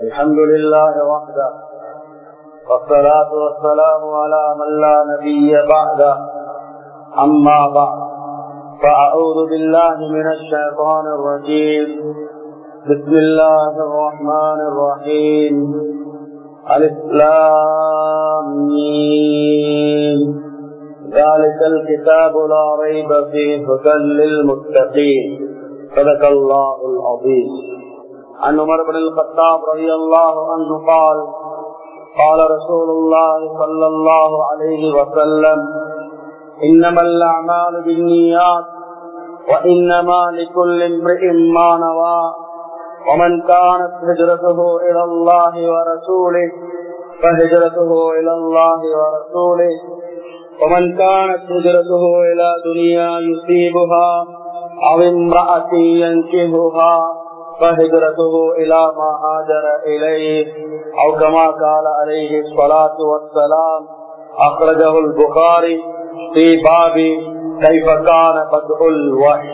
الحمد لله وحده والصلاة والسلام على من لا نبي بعده أما بعد فأعوذ بالله من الشيطان الرجيم بسم الله الرحمن الرحيم الإسلام ذلك الكتاب لا ريب فيه هدى للمتقين صدق الله العظيم عن عمر بن الخطاب رضي الله عنه قال قال رسول الله صلى الله عليه وسلم إنما الأعمال بالنيات وإنما لكل امرئ ما نوى ومن كانت هجرته إلى الله ورسوله فهجرته إلى الله ورسوله ومن كانت هجرته إلى دنيا يصيبها أو امرأة ينكهها فهجرته إلى ما هاجر إليه أو كما قال عليه الصلاة والسلام أخرجه البخاري في باب كيف كان بدء الوحي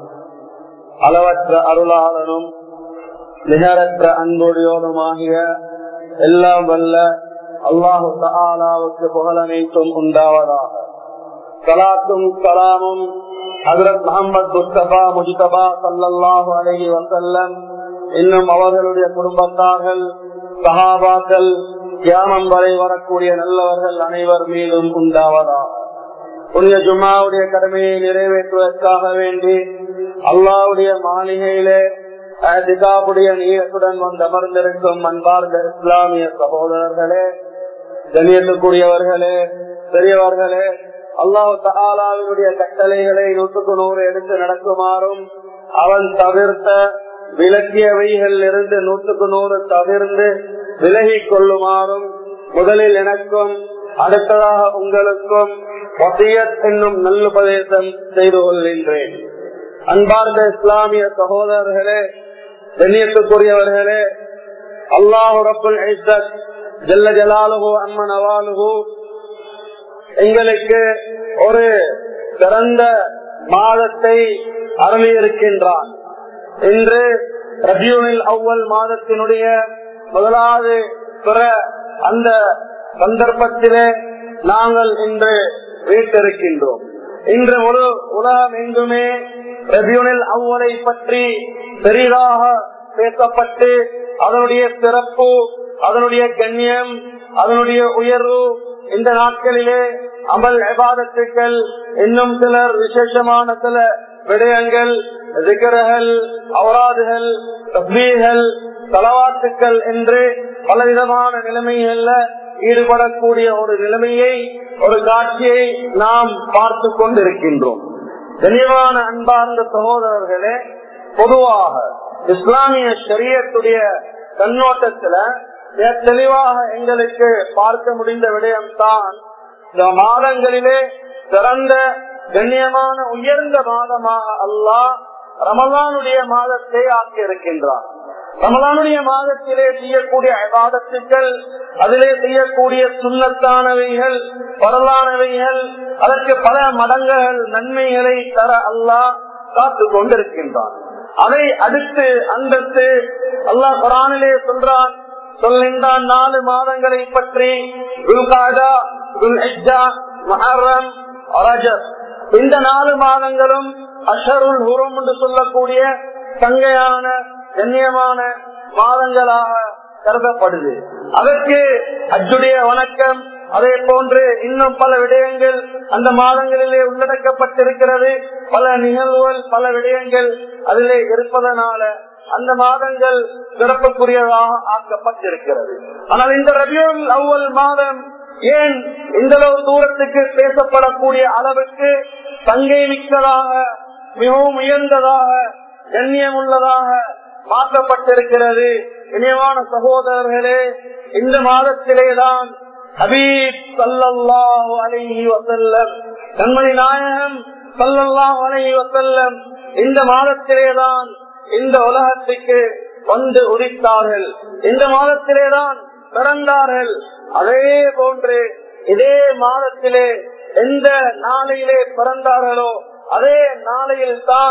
அளவற்ற அருளாளனும் நிகரற்ற அன்புடையோனுமாகிய எல்லாம் வல்ல அல்லாஹு தாலாவுக்கு புகழனைத்தும் உண்டாவதாக சலாத்தும் சலாமும் ஹசரத் முகமது முஸ்தபா முஜிதபா சல்லாஹு அலஹி வசல்லம் இன்னும் அவர்களுடைய குடும்பத்தார்கள் சகாபாக்கள் தியானம் வரை வரக்கூடிய நல்லவர்கள் அனைவர் மீதும் உண்டாவதாக புனித ஜும்மாவுடைய கடமையை நிறைவேற்றுவதற்காக வேண்டி அல்லாவுடைய மாளிகையிலே திகாவுடைய நீயத்துடன் வந்து அமர்ந்திருக்கும் அன்பார்ந்த இஸ்லாமிய சகோதரர்களே கண்ணியத்துக்குரியவர்களே பெரியவர்களே அல்லாஹு தாலாவினுடைய கட்டளைகளை நூற்றுக்கு நூறு எடுத்து நடக்குமாறும் அவன் தவிர்த்த விலக்கியவைகள் இருந்து நூற்றுக்கு நூறு தவிர்ந்து விலகி கொள்ளுமாறும் முதலில் எனக்கும் அடுத்ததாக உங்களுக்கும் வசியத் என்னும் நல்லுபதேசம் செய்து கொள்கின்றேன் அன்பார்ந்த இஸ்லாமிய சகோதரர்களே கண்ணியத்துக்குரியவர்களே அல்லாஹு ரபுல் ஜல்ல ஜலாலுகோ அம்மன் அவாலுகோ எங்களுக்கு ஒரு சிறந்த மாதத்தை அருளியிருக்கின்றான் இன்று ரபியூனில் அவ்வல் மாதத்தினுடைய முதலாவது பிற அந்த சந்தர்ப்பத்திலே நாங்கள் இன்று வீட்டிருக்கின்றோம் இன்று ஒரு உலகம் எங்குமே ரபியூனில் அவ்வலை பற்றி பெரிதாக பேசப்பட்டு அதனுடைய சிறப்பு அதனுடைய கண்ணியம் அதனுடைய உயர்வு இந்த நாட்களிலே அமல் விவாதத்துக்கள் இன்னும் சிலர் விசேஷமான சில விடயங்கள் திகரகள் அவராதுகள் தப்மீகள் தலவாத்துக்கள் என்று பலவிதமான நிலைமைகள்ல ஈடுபடக்கூடிய ஒரு நிலைமையை ஒரு காட்சியை நாம் பார்த்து கொண்டிருக்கின்றோம் தெளிவான அன்பார்ந்த சகோதரர்களே பொதுவாக இஸ்லாமிய சரியத்துடைய கண்ணோட்டத்துல தெளிவாக எங்களுக்கு பார்க்க முடிந்த விடயம்தான் இந்த மாதங்களிலே சிறந்த கண்ணியமான உயர்ந்த மாதமாக அல்லாஹ் ரமலானுடைய மாதத்தை ஆக்கி இருக்கின்றார் ரமலானுடைய மாதத்திலே செய்யக்கூடிய விவாதத்துக்கள் அதிலே செய்யக்கூடிய சுண்ணத்தானவைகள் பரலானவைகள் அதற்கு பல மடங்குகள் நன்மைகளை தர அல்லாஹ் காத்து கொண்டிருக்கின்றான் அதை அடுத்து அந்தத்து அல்லாஹ் குரானிலே சொல்றான் சொல்கின்றான் நாலு மாதங்களை பற்றி இந்த நாலு மாதங்களும் அஷருல் ஹுரம் என்று சொல்லக்கூடிய சங்கையான கண்ணியமான மாதங்களாக கருதப்படுது அதற்கு அஜுடைய வணக்கம் அதே போன்று இன்னும் பல விடயங்கள் அந்த மாதங்களிலே உள்ளடக்கப்பட்டிருக்கிறது பல நிகழ்வுகள் பல விடயங்கள் அதிலே இருப்பதனால அந்த மாதங்கள் சிறப்புக்குரியதாக ஆக்கப்பட்டிருக்கிறது ஆனால் இந்த ரபியுல் அவ்வல் மாதம் ஏன் இந்த அளவு தூரத்துக்கு பேசப்படக்கூடிய அளவுக்கு தங்கை மிக்கதாக மிகவும் உயர்ந்ததாக கண்ணியம் உள்ளதாக மாற்றப்பட்டிருக்கிறது இனியமான சகோதரர்களே இந்த மாதத்திலேதான் ஹபீப் சல்லல்லாஹு அலைஹி வசல்லம் கண்மணி நாயகம் சல்லல்லாஹு அலைஹி வசல்லம் இந்த மாதத்திலேதான் இந்த உலகத்துக்கு வந்து உதித்தார்கள் இந்த மாதத்திலேதான் பிறந்தார்கள் அதே போன்று இதே மாதத்திலே எந்த நாளையிலே பிறந்தார்களோ அதே நாளையில் தான்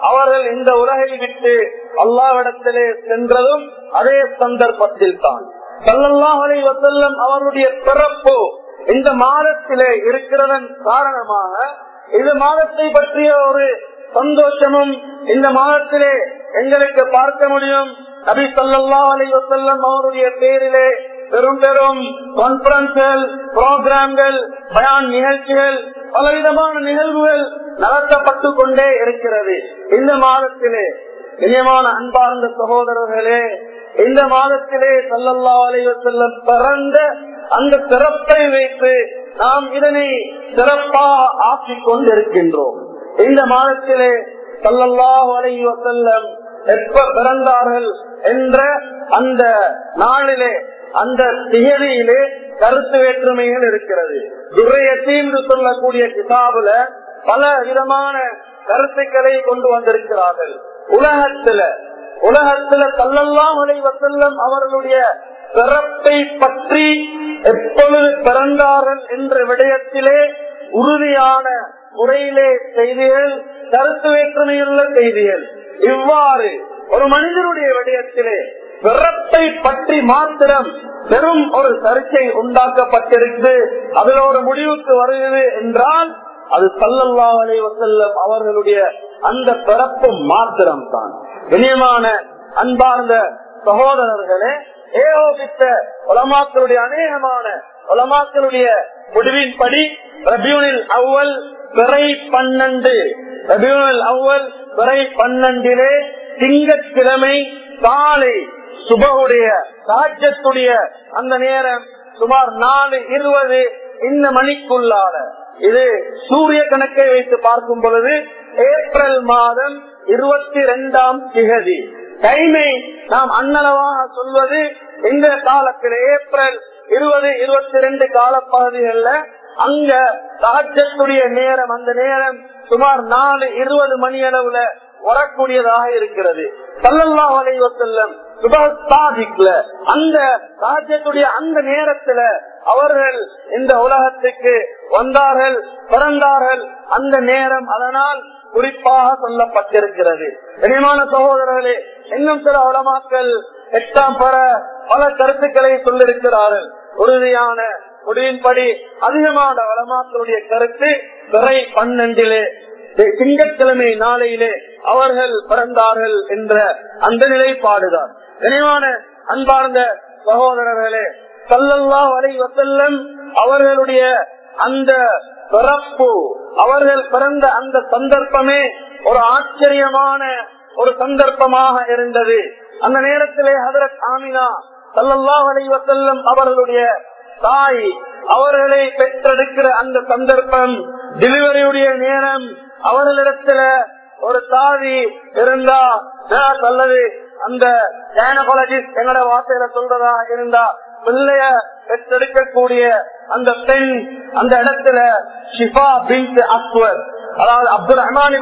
அவர்கள் இந்த உலகை விட்டு அல்லாவிடத்திலே சென்றதும் அதே சந்தர்ப்பத்தில் தான் சல்லல்லாஹலை வசல்லம் அவருடைய பிறப்பு இந்த மாதத்திலே இருக்கிறதன் காரணமாக இந்த மாதத்தை பற்றிய ஒரு சந்தோஷமும் இந்த மாதத்திலே எங்களுக்கு பார்க்க முடியும் நபி சொல்லா அலி வசல்லம் அவருடைய பேரிலே பெரும் பெரும் கான்பரன்ஸ்கள் புரோகிராம்கள் பயான் நிகழ்ச்சிகள் பலவிதமான நிகழ்வுகள் நடத்தப்பட்டு கொண்டே இருக்கிறது இந்த மாதத்திலே இனியமான அன்பார்ந்த சகோதரர்களே இந்த மாதத்திலே சல்லல்லா அலைவ செல்லம் பிறந்த அந்த சிறப்பை வைத்து நாம் இதனை சிறப்பாக ஆக்கிக் கொண்டிருக்கின்றோம் இந்த மாதத்திலே சல்லல்லா அலைவ செல்லம் எப்ப பிறந்தார்கள் என்ற அந்த நாளிலே அந்த திகதியிலே கருத்து வேற்றுமைகள் இருக்கிறது துரையத்தி என்று சொல்லக்கூடிய கிதாபுல பல விதமான கருத்துக்களை கொண்டு வந்திருக்கிறார்கள் உலகத்துல உலகத்துல கல்லல்லாம் வசல்லம் அவர்களுடைய பிறப்பை பற்றி எப்பொழுது பிறந்தார்கள் என்ற விடயத்திலே உறுதியான முறையிலே செய்திகள் கருத்து வேற்றுமையுள்ள செய்திகள் இவ்வாறு ஒரு மனிதனுடைய விடயத்திலே பிறப்பை பற்றி மாத்திரம் பெரும் ஒரு சர்ச்சை உண்டாக்கப்பட்டிருக்கு அதில் ஒரு முடிவுக்கு வருகிறது என்றால் அது சல்லல்லா அலை வசல்லம் அவர்களுடைய அந்த பிறப்பு மாத்திரம் தான் இனியமான அன்பார்ந்த சகோதரர்களே ஏகோபித்த உலமாக்களுடைய அநேகமான உலமாக்களுடைய முடிவின்படி ரபியூனில் அவ்வல் பிறை பன்னெண்டு ரபியூனில் அவ்வல் பிறை பன்னெண்டிலே திங்கட்கிழமை காலை சுபகுடைய சாஜத்துடைய அந்த நேரம் சுமார் நாலு இருபது இந்த மணிக்குள்ளான இது சூரிய கணக்கை வைத்து பார்க்கும் பொழுது ஏப்ரல் மாதம் இருபத்தி ரெண்டாம் திகதி டைமை நாம் அன்னளவாக சொல்வது இந்த காலத்தில் ஏப்ரல் இருபது இருபத்தி ரெண்டு காலப்பகுதிகள்ல அங்க சாஜத்துடைய நேரம் அந்த நேரம் சுமார் நாலு இருபது மணி அளவுல வரக்கூடியதாக இருக்கிறது சல்லல்லா அலைவசல்லம் சுபஸ்தாதிக்ல அந்த ராஜ்யத்துடைய அந்த நேரத்துல அவர்கள் இந்த உலகத்துக்கு வந்தார்கள் பிறந்தார்கள் அந்த நேரம் அதனால் குறிப்பாக சொல்லப்பட்டிருக்கிறது இனிமான சகோதரர்களே இன்னும் சில உலமாக்கள் எட்டாம் பெற பல கருத்துக்களை சொல்லிருக்கிறார்கள் உறுதியான முடிவின்படி அதிகமான வளமாக்களுடைய கருத்து பிறை பன்னெண்டிலே திங்கட்கிழமை நாளையிலே அவர்கள் பிறந்தார்கள் என்ற அந்த நிலைப்பாடுதான் நினைவான அன்பார்ந்த சகோதரர்களே சல்லல்லா வரை வசல்லம் அவர்களுடைய அந்த பிறப்பு அவர்கள் பிறந்த அந்த சந்தர்ப்பமே ஒரு ஆச்சரியமான ஒரு சந்தர்ப்பமாக இருந்தது அந்த நேரத்திலே ஹதரத் ஆமினா சல்லல்லா வரை வசல்லம் அவர்களுடைய தாய் அவர்களை பெற்றெடுக்கிற அந்த சந்தர்ப்பம் டெலிவரியுடைய நேரம் அவர்களிடத்துல ஒரு தாதி இருந்தா அல்லது அந்த கைனகாலஜிஸ்ட் எங்களோட வார்த்தையில சொல்றதா இருந்தா பிள்ளைய பெற்றெடுக்கக்கூடிய அந்த பெண் அந்த இடத்துல ஷிஃபா பின் அக்வர் அதாவது அப்துல் ரஹ்மான்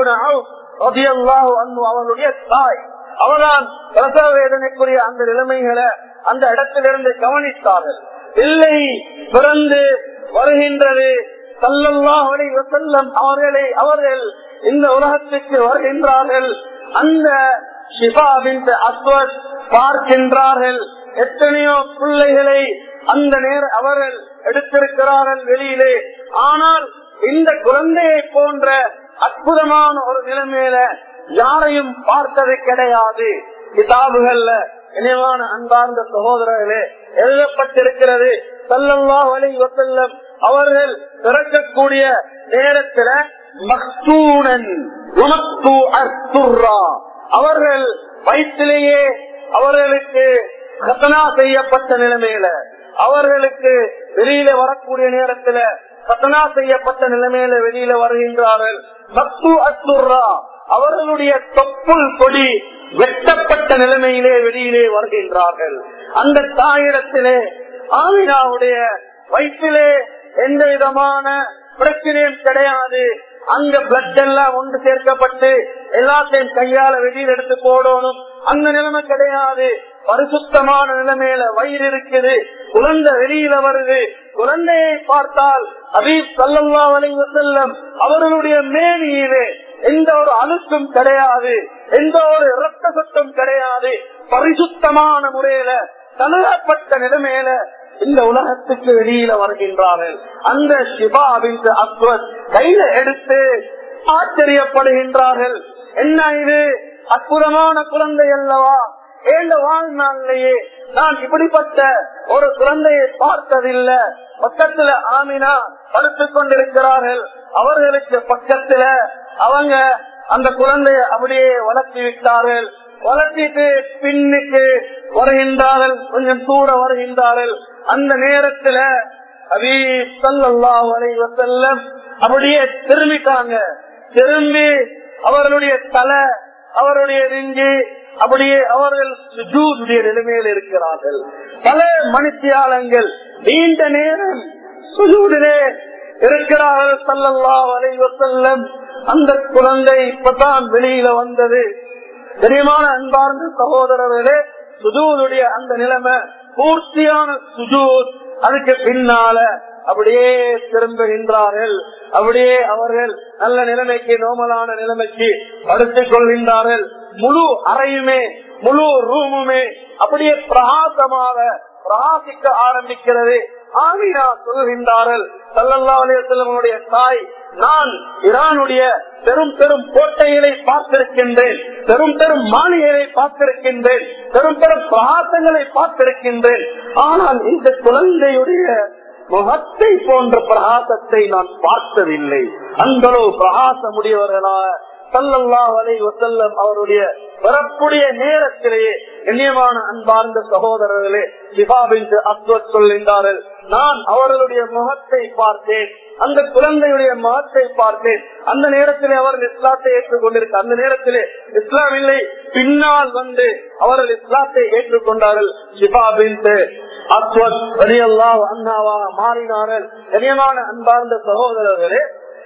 அவர்களுடைய தாய் அவர்தான் பிரசவ வேதனைக்குரிய அந்த நிலைமைகளை அந்த இடத்திலிருந்து கவனித்தார்கள் பிள்ளை பிறந்து வருகின்றது சல்லல்லாஹலை வசல்லம் அவர்களை அவர்கள் இந்த உலகத்துக்கு வருகின்றார்கள் அந்த ஷிபாபின் அஸ்வத் பார்க்கின்றார்கள் எத்தனையோ பிள்ளைகளை அந்த நேர அவர்கள் எடுத்திருக்கிறார்கள் வெளியிலே ஆனால் இந்த குழந்தையை போன்ற அற்புதமான ஒரு நிலைமையில யாரையும் பார்த்தது கிடையாது கிதாபுகள்ல இணைவான அன்பார்ந்த சகோதரர்களே எழுதப்பட்டிருக்கிறது சல்லல்லா வலை வசல்லம் அவர்கள் பிறக்கக்கூடிய நேரத்துல மக்தூனன் அவர்கள் வயிற்றிலேயே அவர்களுக்கு கத்தனா செய்யப்பட்ட நிலைமையில அவர்களுக்கு வெளியில வரக்கூடிய நேரத்துல கத்தனா செய்யப்பட்ட நிலைமையில வெளியில வருகின்றார்கள் மக்து அத்துர்ரா அவர்களுடைய தொப்புள் கொடி வெட்டப்பட்ட நிலைமையிலே வெளியிலே வருகின்றார்கள் அந்த தாயிடத்திலே ஆமினாவுடைய வயிற்றிலே எந்த விதமான பிரச்சனையும் கிடையாது அங்க பிளட் எல்லாம் ஒன்று சேர்க்கப்பட்டு எல்லாத்தையும் கையால வெளியில் எடுத்து போடணும் அந்த நிலைமை கிடையாது பரிசுத்தமான நிலைமையில வயிறு இருக்குது குழந்தை வெளியில வருது குழந்தையை பார்த்தால் அபீப் சல்லல்லா வலைவ செல்லம் அவர்களுடைய மேனியிலே எந்த ஒரு அழுக்கும் கிடையாது எந்த ஒரு இரத்த சொட்டும் கிடையாது பரிசுத்தமான முறையில தழுவப்பட்ட நிலைமையில இந்த உலகத்துக்கு வெளியில வருகின்றார்கள் அந்த சிவாவின் அஸ்வத் கையில எடுத்து ஆச்சரியப்படுகின்றார்கள் என்ன இது அற்புதமான குழந்தை அல்லவா ஏழு வாழ்நாளிலேயே நான் இப்படிப்பட்ட ஒரு குழந்தையை பார்த்ததில்லை பக்கத்துல ஆமினா படுத்துக் கொண்டிருக்கிறார்கள் அவர்களுக்கு பக்கத்துல அவங்க அந்த குழந்தைய அப்படியே வளர்த்தி விட்டார்கள் வளர்த்திட்டு பின்னுக்கு வருகின்றார்கள் கொஞ்சம் தூர வருகின்றார்கள் அந்த நேரத்துல ஹபீப் ஸல்லல்லாஹு அலைஹி வஸல்லம் அப்படியே திரும்பிட்டாங்க திரும்பி அவர்களுடைய தலை அவருடைய நெஞ்சு அப்படியே அவர்கள் சுஜூதுடைய நிலைமையில் இருக்கிறார்கள் பல மனுஷியாளங்கள் நீண்ட நேரம் சுஜூதிலே இருக்கிறார்கள் ஸல்லல்லாஹு அலைஹி வஸல்லம் அந்த குழந்தை இப்பதான் வெளியில வந்தது தெரியுமான அன்பார்ந்த சகோதரர்களே சுஜூதுடைய அந்த நிலைமை பூர்த்தியான சுஜூத் அதுக்கு பின்னால அப்படியே திரும்புகின்றார்கள் அப்படியே அவர்கள் நல்ல நிலைமைக்கு நோமலான நிலைமைக்கு படுத்துக் கொள்கின்றார்கள் முழு அறையுமே முழு ரூமுமே அப்படியே பிரகாசமாக பிரகாசிக்க ஆரம்பிக்கிறது ஆமினா சொல்கின்றார்கள் சல்லல்லா அலையத்தினுடைய தாய் நான் ஈரானுடைய பெரும் பெரும் கோட்டைகளை பார்த்திருக்கின்றேன் பெரும் பெரும் மாளிகைகளை பார்த்திருக்கின்றேன் பெரும் பெரும் பிரகாசங்களை பார்த்திருக்கின்றேன் ஆனால் இந்த குழந்தையுடைய முகத்தை போன்ற பிரகாசத்தை நான் பார்த்ததில்லை அந்த அளவு பிரகாசமுடையவர்களா சல்லல்லா வலை வசல்லம் அவருடைய வரக்கூடிய நேரத்திலேயே கண்ணியமான அன்பார்ந்த சகோதரர்களே சிபாபின் அஸ்வத் சொல்கின்றார்கள் நான் அவர்களுடைய முகத்தை பார்த்தேன் அந்த குழந்தையுடைய முகத்தை பார்த்தேன் அந்த நேரத்திலே அவர்கள் இஸ்லாத்தை ஏற்றுக்கொண்டிருக்க அந்த நேரத்திலே இஸ்லாம் இல்லை பின்னால் வந்து அவர்கள் இஸ்லாத்தை ஏற்றுக்கொண்டார்கள் சிபாபின் அஸ்வத் வலியல்லா அண்ணாவாக மாறினார்கள் கண்ணியமான அன்பார்ந்த சகோதரர்களே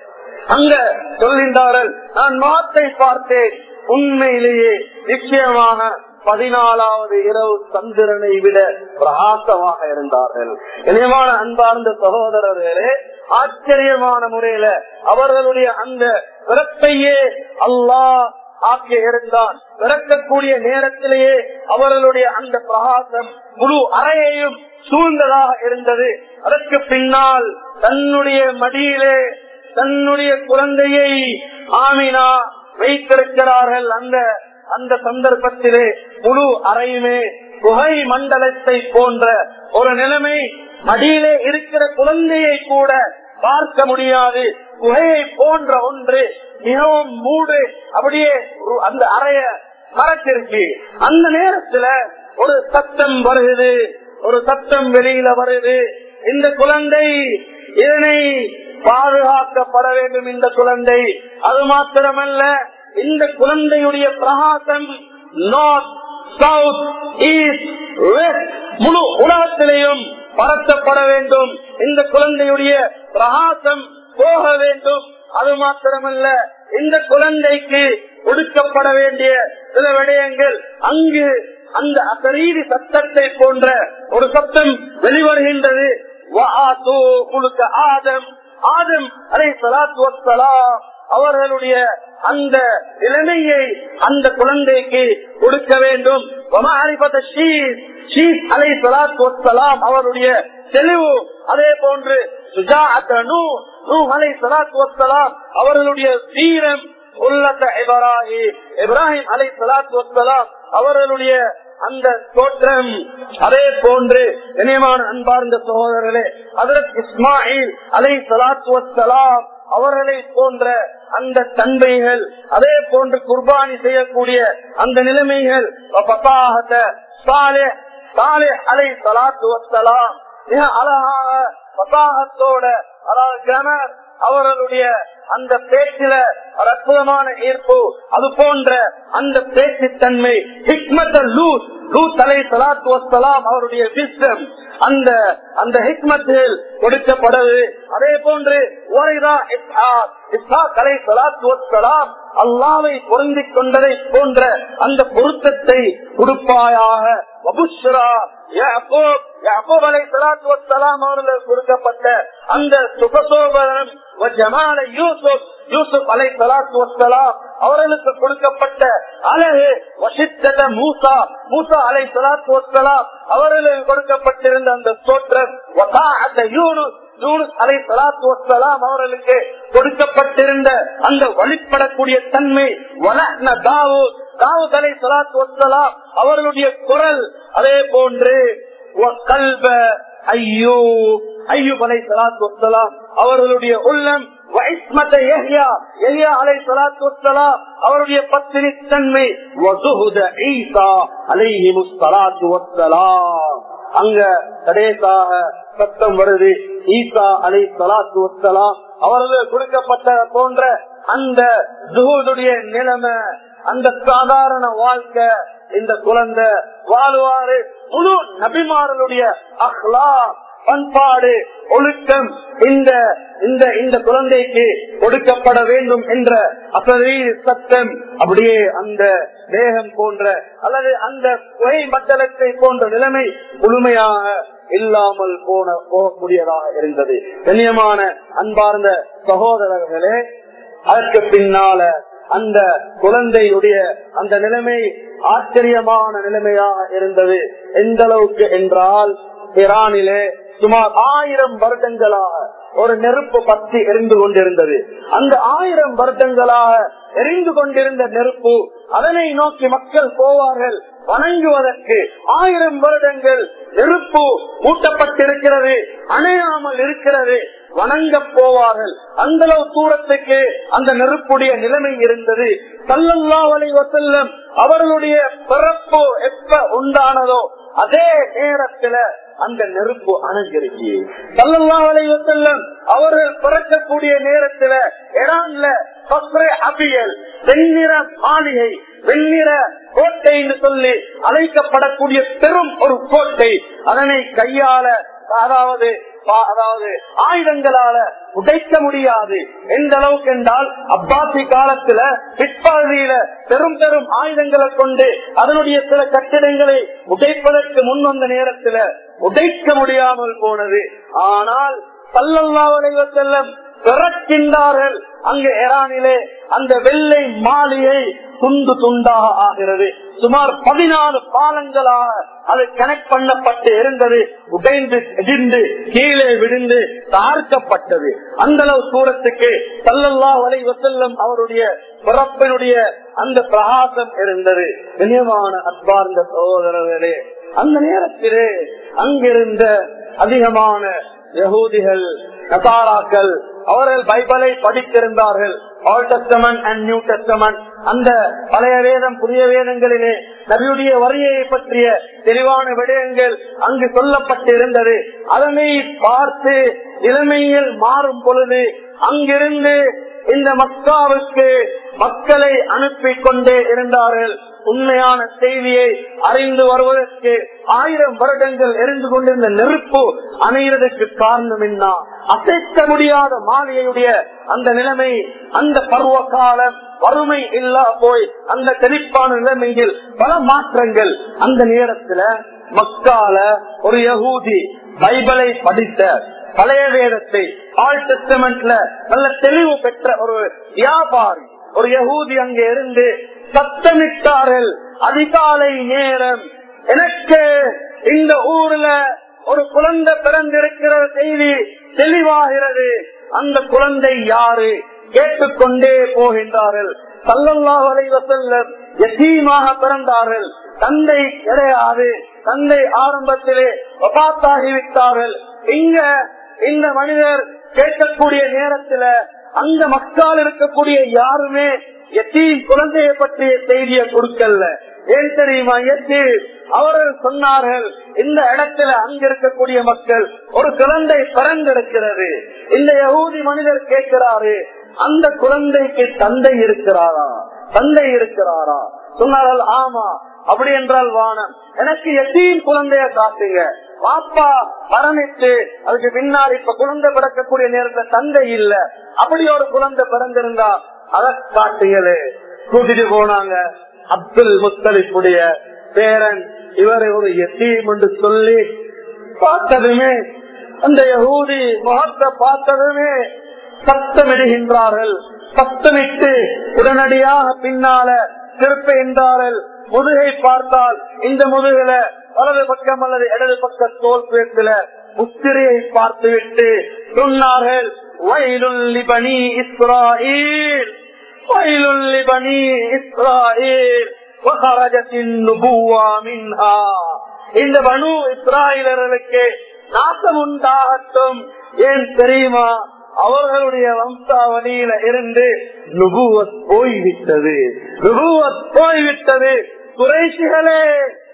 அங்க சொல்கின்றார்கள் நான் மாத்தை பார்த்தேன் உண்மையிலேயே நிச்சயமாக பதினாலாவது இரவு சந்திரனை விட பிரகாசமாக இருந்தார்கள் இனியமான அன்பார்ந்த சகோதரர்களே ஆச்சரியமான முறையில அவர்களுடைய அந்த பிறப்பையே அல்லாஹ் ஆக்கிய இருந்தான் பிறக்கக்கூடிய நேரத்திலேயே அவர்களுடைய அந்த பிரகாசம் முழு அறையையும் சூழ்ந்ததாக இருந்தது அதற்கு பின்னால் தன்னுடைய மடியிலே தன்னுடைய குழந்தையை ஆமினா வைத்திருக்கிறார்கள் அந்த அந்த சந்தர்ப்பத்திலே முழு அறையுமே புகை மண்டலத்தை போன்ற ஒரு நிலைமை மடியிலே இருக்கிற குழந்தையை கூட பார்க்க முடியாது புகையை போன்ற ஒன்று மிகவும் மூடு அப்படியே அந்த அறைய மறைச்சிருக்கு அந்த நேரத்துல ஒரு சத்தம் வருகிறது ஒரு சத்தம் வெளியில வருது இந்த குழந்தை இதனை பாதுகாக்கப்பட வேண்டும் இந்த குழந்தை அது மாத்திரமல்ல இந்த குழந்தையுடைய பிரகாசம் நார்த் சவுத் ஈஸ்ட் வெஸ்ட் முழு உலகத்திலேயும் பரத்தப்பட வேண்டும் இந்த குழந்தையுடைய பிரகாசம் போக வேண்டும் அது மாத்திரமல்ல இந்த குழந்தைக்கு கொடுக்கப்பட வேண்டிய சில விடயங்கள் அங்கு அந்த அசரீதி சத்தத்தை போன்ற ஒரு சத்தம் வெளிவருகின்றது ஆதம் ஆதம் அலை சலாத்து வசலாம் அவர்களுடைய அந்த நிலைமையை அந்த குழந்தைக்கு கொடுக்க வேண்டும் அலை சலாத்து வசலாம் அவருடைய தெளிவு அதே போன்று அலை சலாத்து வசலாம் அவர்களுடைய வீரம் உள்ளத்த இப்ராஹிம் இப்ராஹிம் அலை சலாத்து வசலாம் அவர்களுடைய அந்த தோற்றம் அதே போன்று இணையமான அன்பார்ந்த சகோதரர்களே அதற்கு இஸ்மாயில் அலை சலாத்து வசலாம் அவர்களை போன்ற அந்த தன்மைகள் அதே போன்று குர்பானி செய்யக்கூடிய அந்த நிலைமைகள் அலை சலாத்து வசலாம் மிக அழகாக பசாகத்தோட அதாவது கிரமர் அவர்களுடைய அந்த பேச்சில ஒரு அற்புதமான ஈர்ப்பு அது போன்ற அந்த பேச்சு தன்மை ஹிக்மத் லூத் லூத் அலை சலாத்து வசலாம் அவருடைய விஸ்டம் அந்த அந்த ஹிக்மத்தில் கொடுக்கப்படுது அதே போன்று கலை சலாத்து வசலாம் அல்லாவை பொருந்திக் கொண்டதை போன்ற அந்த பொருத்தத்தை கொடுப்பாயாக அவர்களுக்கு கொடுக்கப்பட்ட அந்த சுகசோபனம் யூசுப் யூசுப் அலை சலாத்து வசலாம் அவர்களுக்கு கொடுக்கப்பட்ட அழகு வசித்தத மூசா மூசா அலை சலாத்து வசலாம் அவர்களுக்கு கொடுக்கப்பட்டிருந்த அந்த தோற்றம் யூனுஸ் யூனுஸ் அலை சலாத்து வசலாம் அவர்களுக்கு கொடுக்கப்பட்டிருந்த அந்த வழிபடக்கூடிய தன்மை வளர்ன தாவூத் தாவூத் அலை சலாத்து வசலாம் அவர்களுடைய குரல் அதே போன்று கல்வ ஐயோ ஐயூப் அலை சலாத்து வசலாம் அவர்களுடைய உள்ளம் அவருடைய பத்தினி தன்மை அங்க கடைசாக சத்தம் வருது ஈசா அலை சலாத்து வசலாம் அவர்கள் கொடுக்கப்பட்ட போன்ற அந்த ஜுகுதுடைய நிலைமை அந்த சாதாரண வாழ்க்கை இந்த குழந்தை வாழ்வாரு முழு நபிமாரனுடைய அஹ்லா பண்பாடு ஒழுக்கம் இந்த இந்த இந்த குழந்தைக்கு கொடுக்கப்பட வேண்டும் என்ற அசதி சத்தம் அப்படியே அந்த தேகம் போன்ற அல்லது அந்த புகை மண்டலத்தை போன்ற நிலைமை முழுமையாக இல்லாமல் போன போகக்கூடியதாக இருந்தது கண்ணியமான அன்பார்ந்த சகோதரர்களே அதற்கு பின்னால அந்த குழந்தையுடைய அந்த நிலைமை ஆச்சரியமான நிலைமையாக இருந்தது எந்த அளவுக்கு என்றால் ஈரானிலே சுமார் ஆயிரம் வருடங்களாக ஒரு நெருப்பு பத்தி எரிந்து கொண்டிருந்தது அந்த ஆயிரம் வருடங்களாக எரிந்து கொண்டிருந்த நெருப்பு அதனை நோக்கி மக்கள் போவார்கள் வணங்குவதற்கு ஆயிரம் வருடங்கள் நெருப்பு ஊட்டப்பட்டிருக்கிறது அணையாமல் இருக்கிறது வணங்க போவார்கள் அந்த அளவு தூரத்துக்கு அந்த நெருப்புடைய நிலைமை இருந்தது சல்லல்லா வலை வசல்லம் அவர்களுடைய பிறப்பு எப்ப உண்டானதோ அதே நேரத்துல அந்த நெருப்பு அணைஞ்சிருச்சு சல்லல்லா வலை வசல்லம் அவர்கள் பிறக்கக்கூடிய நேரத்துல இரான்ல அபியல் வெண்ணிற மாளிகை வெண்ணிற கோட்டை என்று சொல்லி அழைக்கப்படக்கூடிய பெரும் ஒரு கோட்டை அதனை கையால அதாவது அதாவது ஆயுதங்களால உடைக்க முடியாது எந்த அளவுக்கு என்றால் அப்பாசி காலத்துல பிற்பகுதியில பெரும் பெரும் ஆயுதங்களை கொண்டு அதனுடைய சில கட்டிடங்களை உடைப்பதற்கு முன் வந்த நேரத்துல உடைக்க முடியாமல் போனது ஆனால் பல்லல்லாவலைவ செல்லம் பிறக்கின்றார்கள் அங்கு எரானிலே அந்த வெள்ளை மாளிகை துண்டு துண்டாக ஆகிறது சுமார் பதினாலு பாலங்களாக அது கனெக்ட் பண்ணப்பட்டு இருந்தது உடைந்து எதிர்ந்து கீழே விழுந்து தார்க்கப்பட்டது அந்த அளவு தூரத்துக்கு சல்லல்லா வலை வசல்லம் அவருடைய பிறப்பினுடைய அந்த பிரகாசம் இருந்தது இனியமான அன்பார்ந்த சகோதரர்களே அந்த நேரத்திலே அங்கிருந்த அதிகமான யகூதிகள் நசாராக்கள் அவர்கள் பைபிளை படித்திருந்தார்கள் old testament and new testament அந்த பழைய வேதம் புதிய வேதங்களிலே நபியுடைய வரியை பற்றிய தெளிவான விடயங்கள் அங்கு சொல்லப்பட்டிருந்தது அதனை பார்த்து இளமையில் மாறும் பொழுது அங்கிருந்து இந்த மக்காவுக்கு மக்களை அனுப்பி கொண்டே இருந்தார்கள் உண்மையான செய்தியை அறிந்து வருவதற்கு ஆயிரம் வருடங்கள் எரிந்து கொண்டிருந்த நெருப்பு அணைகிறதுக்கு காரணம் என்ன அசைக்க முடியாத மாளிகையுடைய அந்த நிலைமை அந்த பருவ காலம் வறுமை இல்லா போய் அந்த தெளிப்பான நிலைமையில் பல மாற்றங்கள் அந்த நேரத்துல மக்கால ஒரு யகூதி பைபிளை படித்த பழைய வேதத்தை ஆல் டெஸ்டமெண்ட்ல நல்ல தெளிவு பெற்ற ஒரு வியாபாரி ஒரு யகூதி அங்கே இருந்து சத்தமிட்டார்கள் அதிகாலை நேரம் எனக்கு இந்த ஊர்ல ஒரு குழந்தை பிறந்திருக்கிற செய்தி தெளிவாகிறது அந்த குழந்தை யாரு கேட்டுக்கொண்டே போகின்றார்கள் சல்லல்லாஹ் அலைவசல்லம் எத்தீமாக பிறந்தார்கள் தந்தை கிடையாது தந்தை ஆரம்பத்திலே விட்டார்கள் இங்க இந்த மனிதர் கேட்கக்கூடிய நேரத்துல அந்த மக்கள் இருக்கக்கூடிய யாருமே எத்தீம் குழந்தைய பற்றிய செய்தியை கொடுக்கல ஏன் தெரியுமா எத்தி அவர்கள் சொன்னார்கள் இந்த இடத்துல அங்க இருக்கக்கூடிய மக்கள் ஒரு குழந்தை பிறந்திருக்கிறது இந்த யகூதி மனிதர் கேட்கிறாரு அந்த குழந்தைக்கு தந்தை இருக்கிறாரா தந்தை இருக்கிறாரா சொன்னார்கள் ஆமா அப்படி என்றால் வானம் எனக்கு எத்தீம் குழந்தைய காட்டுங்க பாப்பா மரணித்து அதுக்கு பின்னாடி இப்ப குழந்தை பிறக்கக்கூடிய நேரத்துல தந்தை இல்ல அப்படி ஒரு குழந்தை பிறந்திருந்தா அதை காட்டுங்களே கூட்டிட்டு போனாங்க அப்துல் முத்தலிப்புடைய பேரன் இவரை ஒரு எத்தீம் என்று சொல்லி பார்த்ததுமே அந்த யகூதி முகத்தை பார்த்ததுமே சத்தமிடுகின்றார்கள் சத்தமிட்டு உடனடியாக பின்னால திருப்புகின்றார்கள் முதுகை பார்த்தால் இந்த முதுகில வலது பக்கம் அல்லது இடது பக்க தோல் பேத்துல முத்திரையை பார்த்துவிட்டு சொன்னார்கள் வயலுள்ளி பணி இஸ்ராயில் வயலுள்ளி பணி இஸ்ராயில் وخرجت النبوة منها இந்த பனு இஸ்ராயலர்களுக்கு நாசம் உண்டாகட்டும் ஏன் தெரியுமா அவர்களுடைய வம்சாவளியில இருந்து நுபுவத் போய்விட்டது நுபுவத் போய்விட்டது குறைசிகளே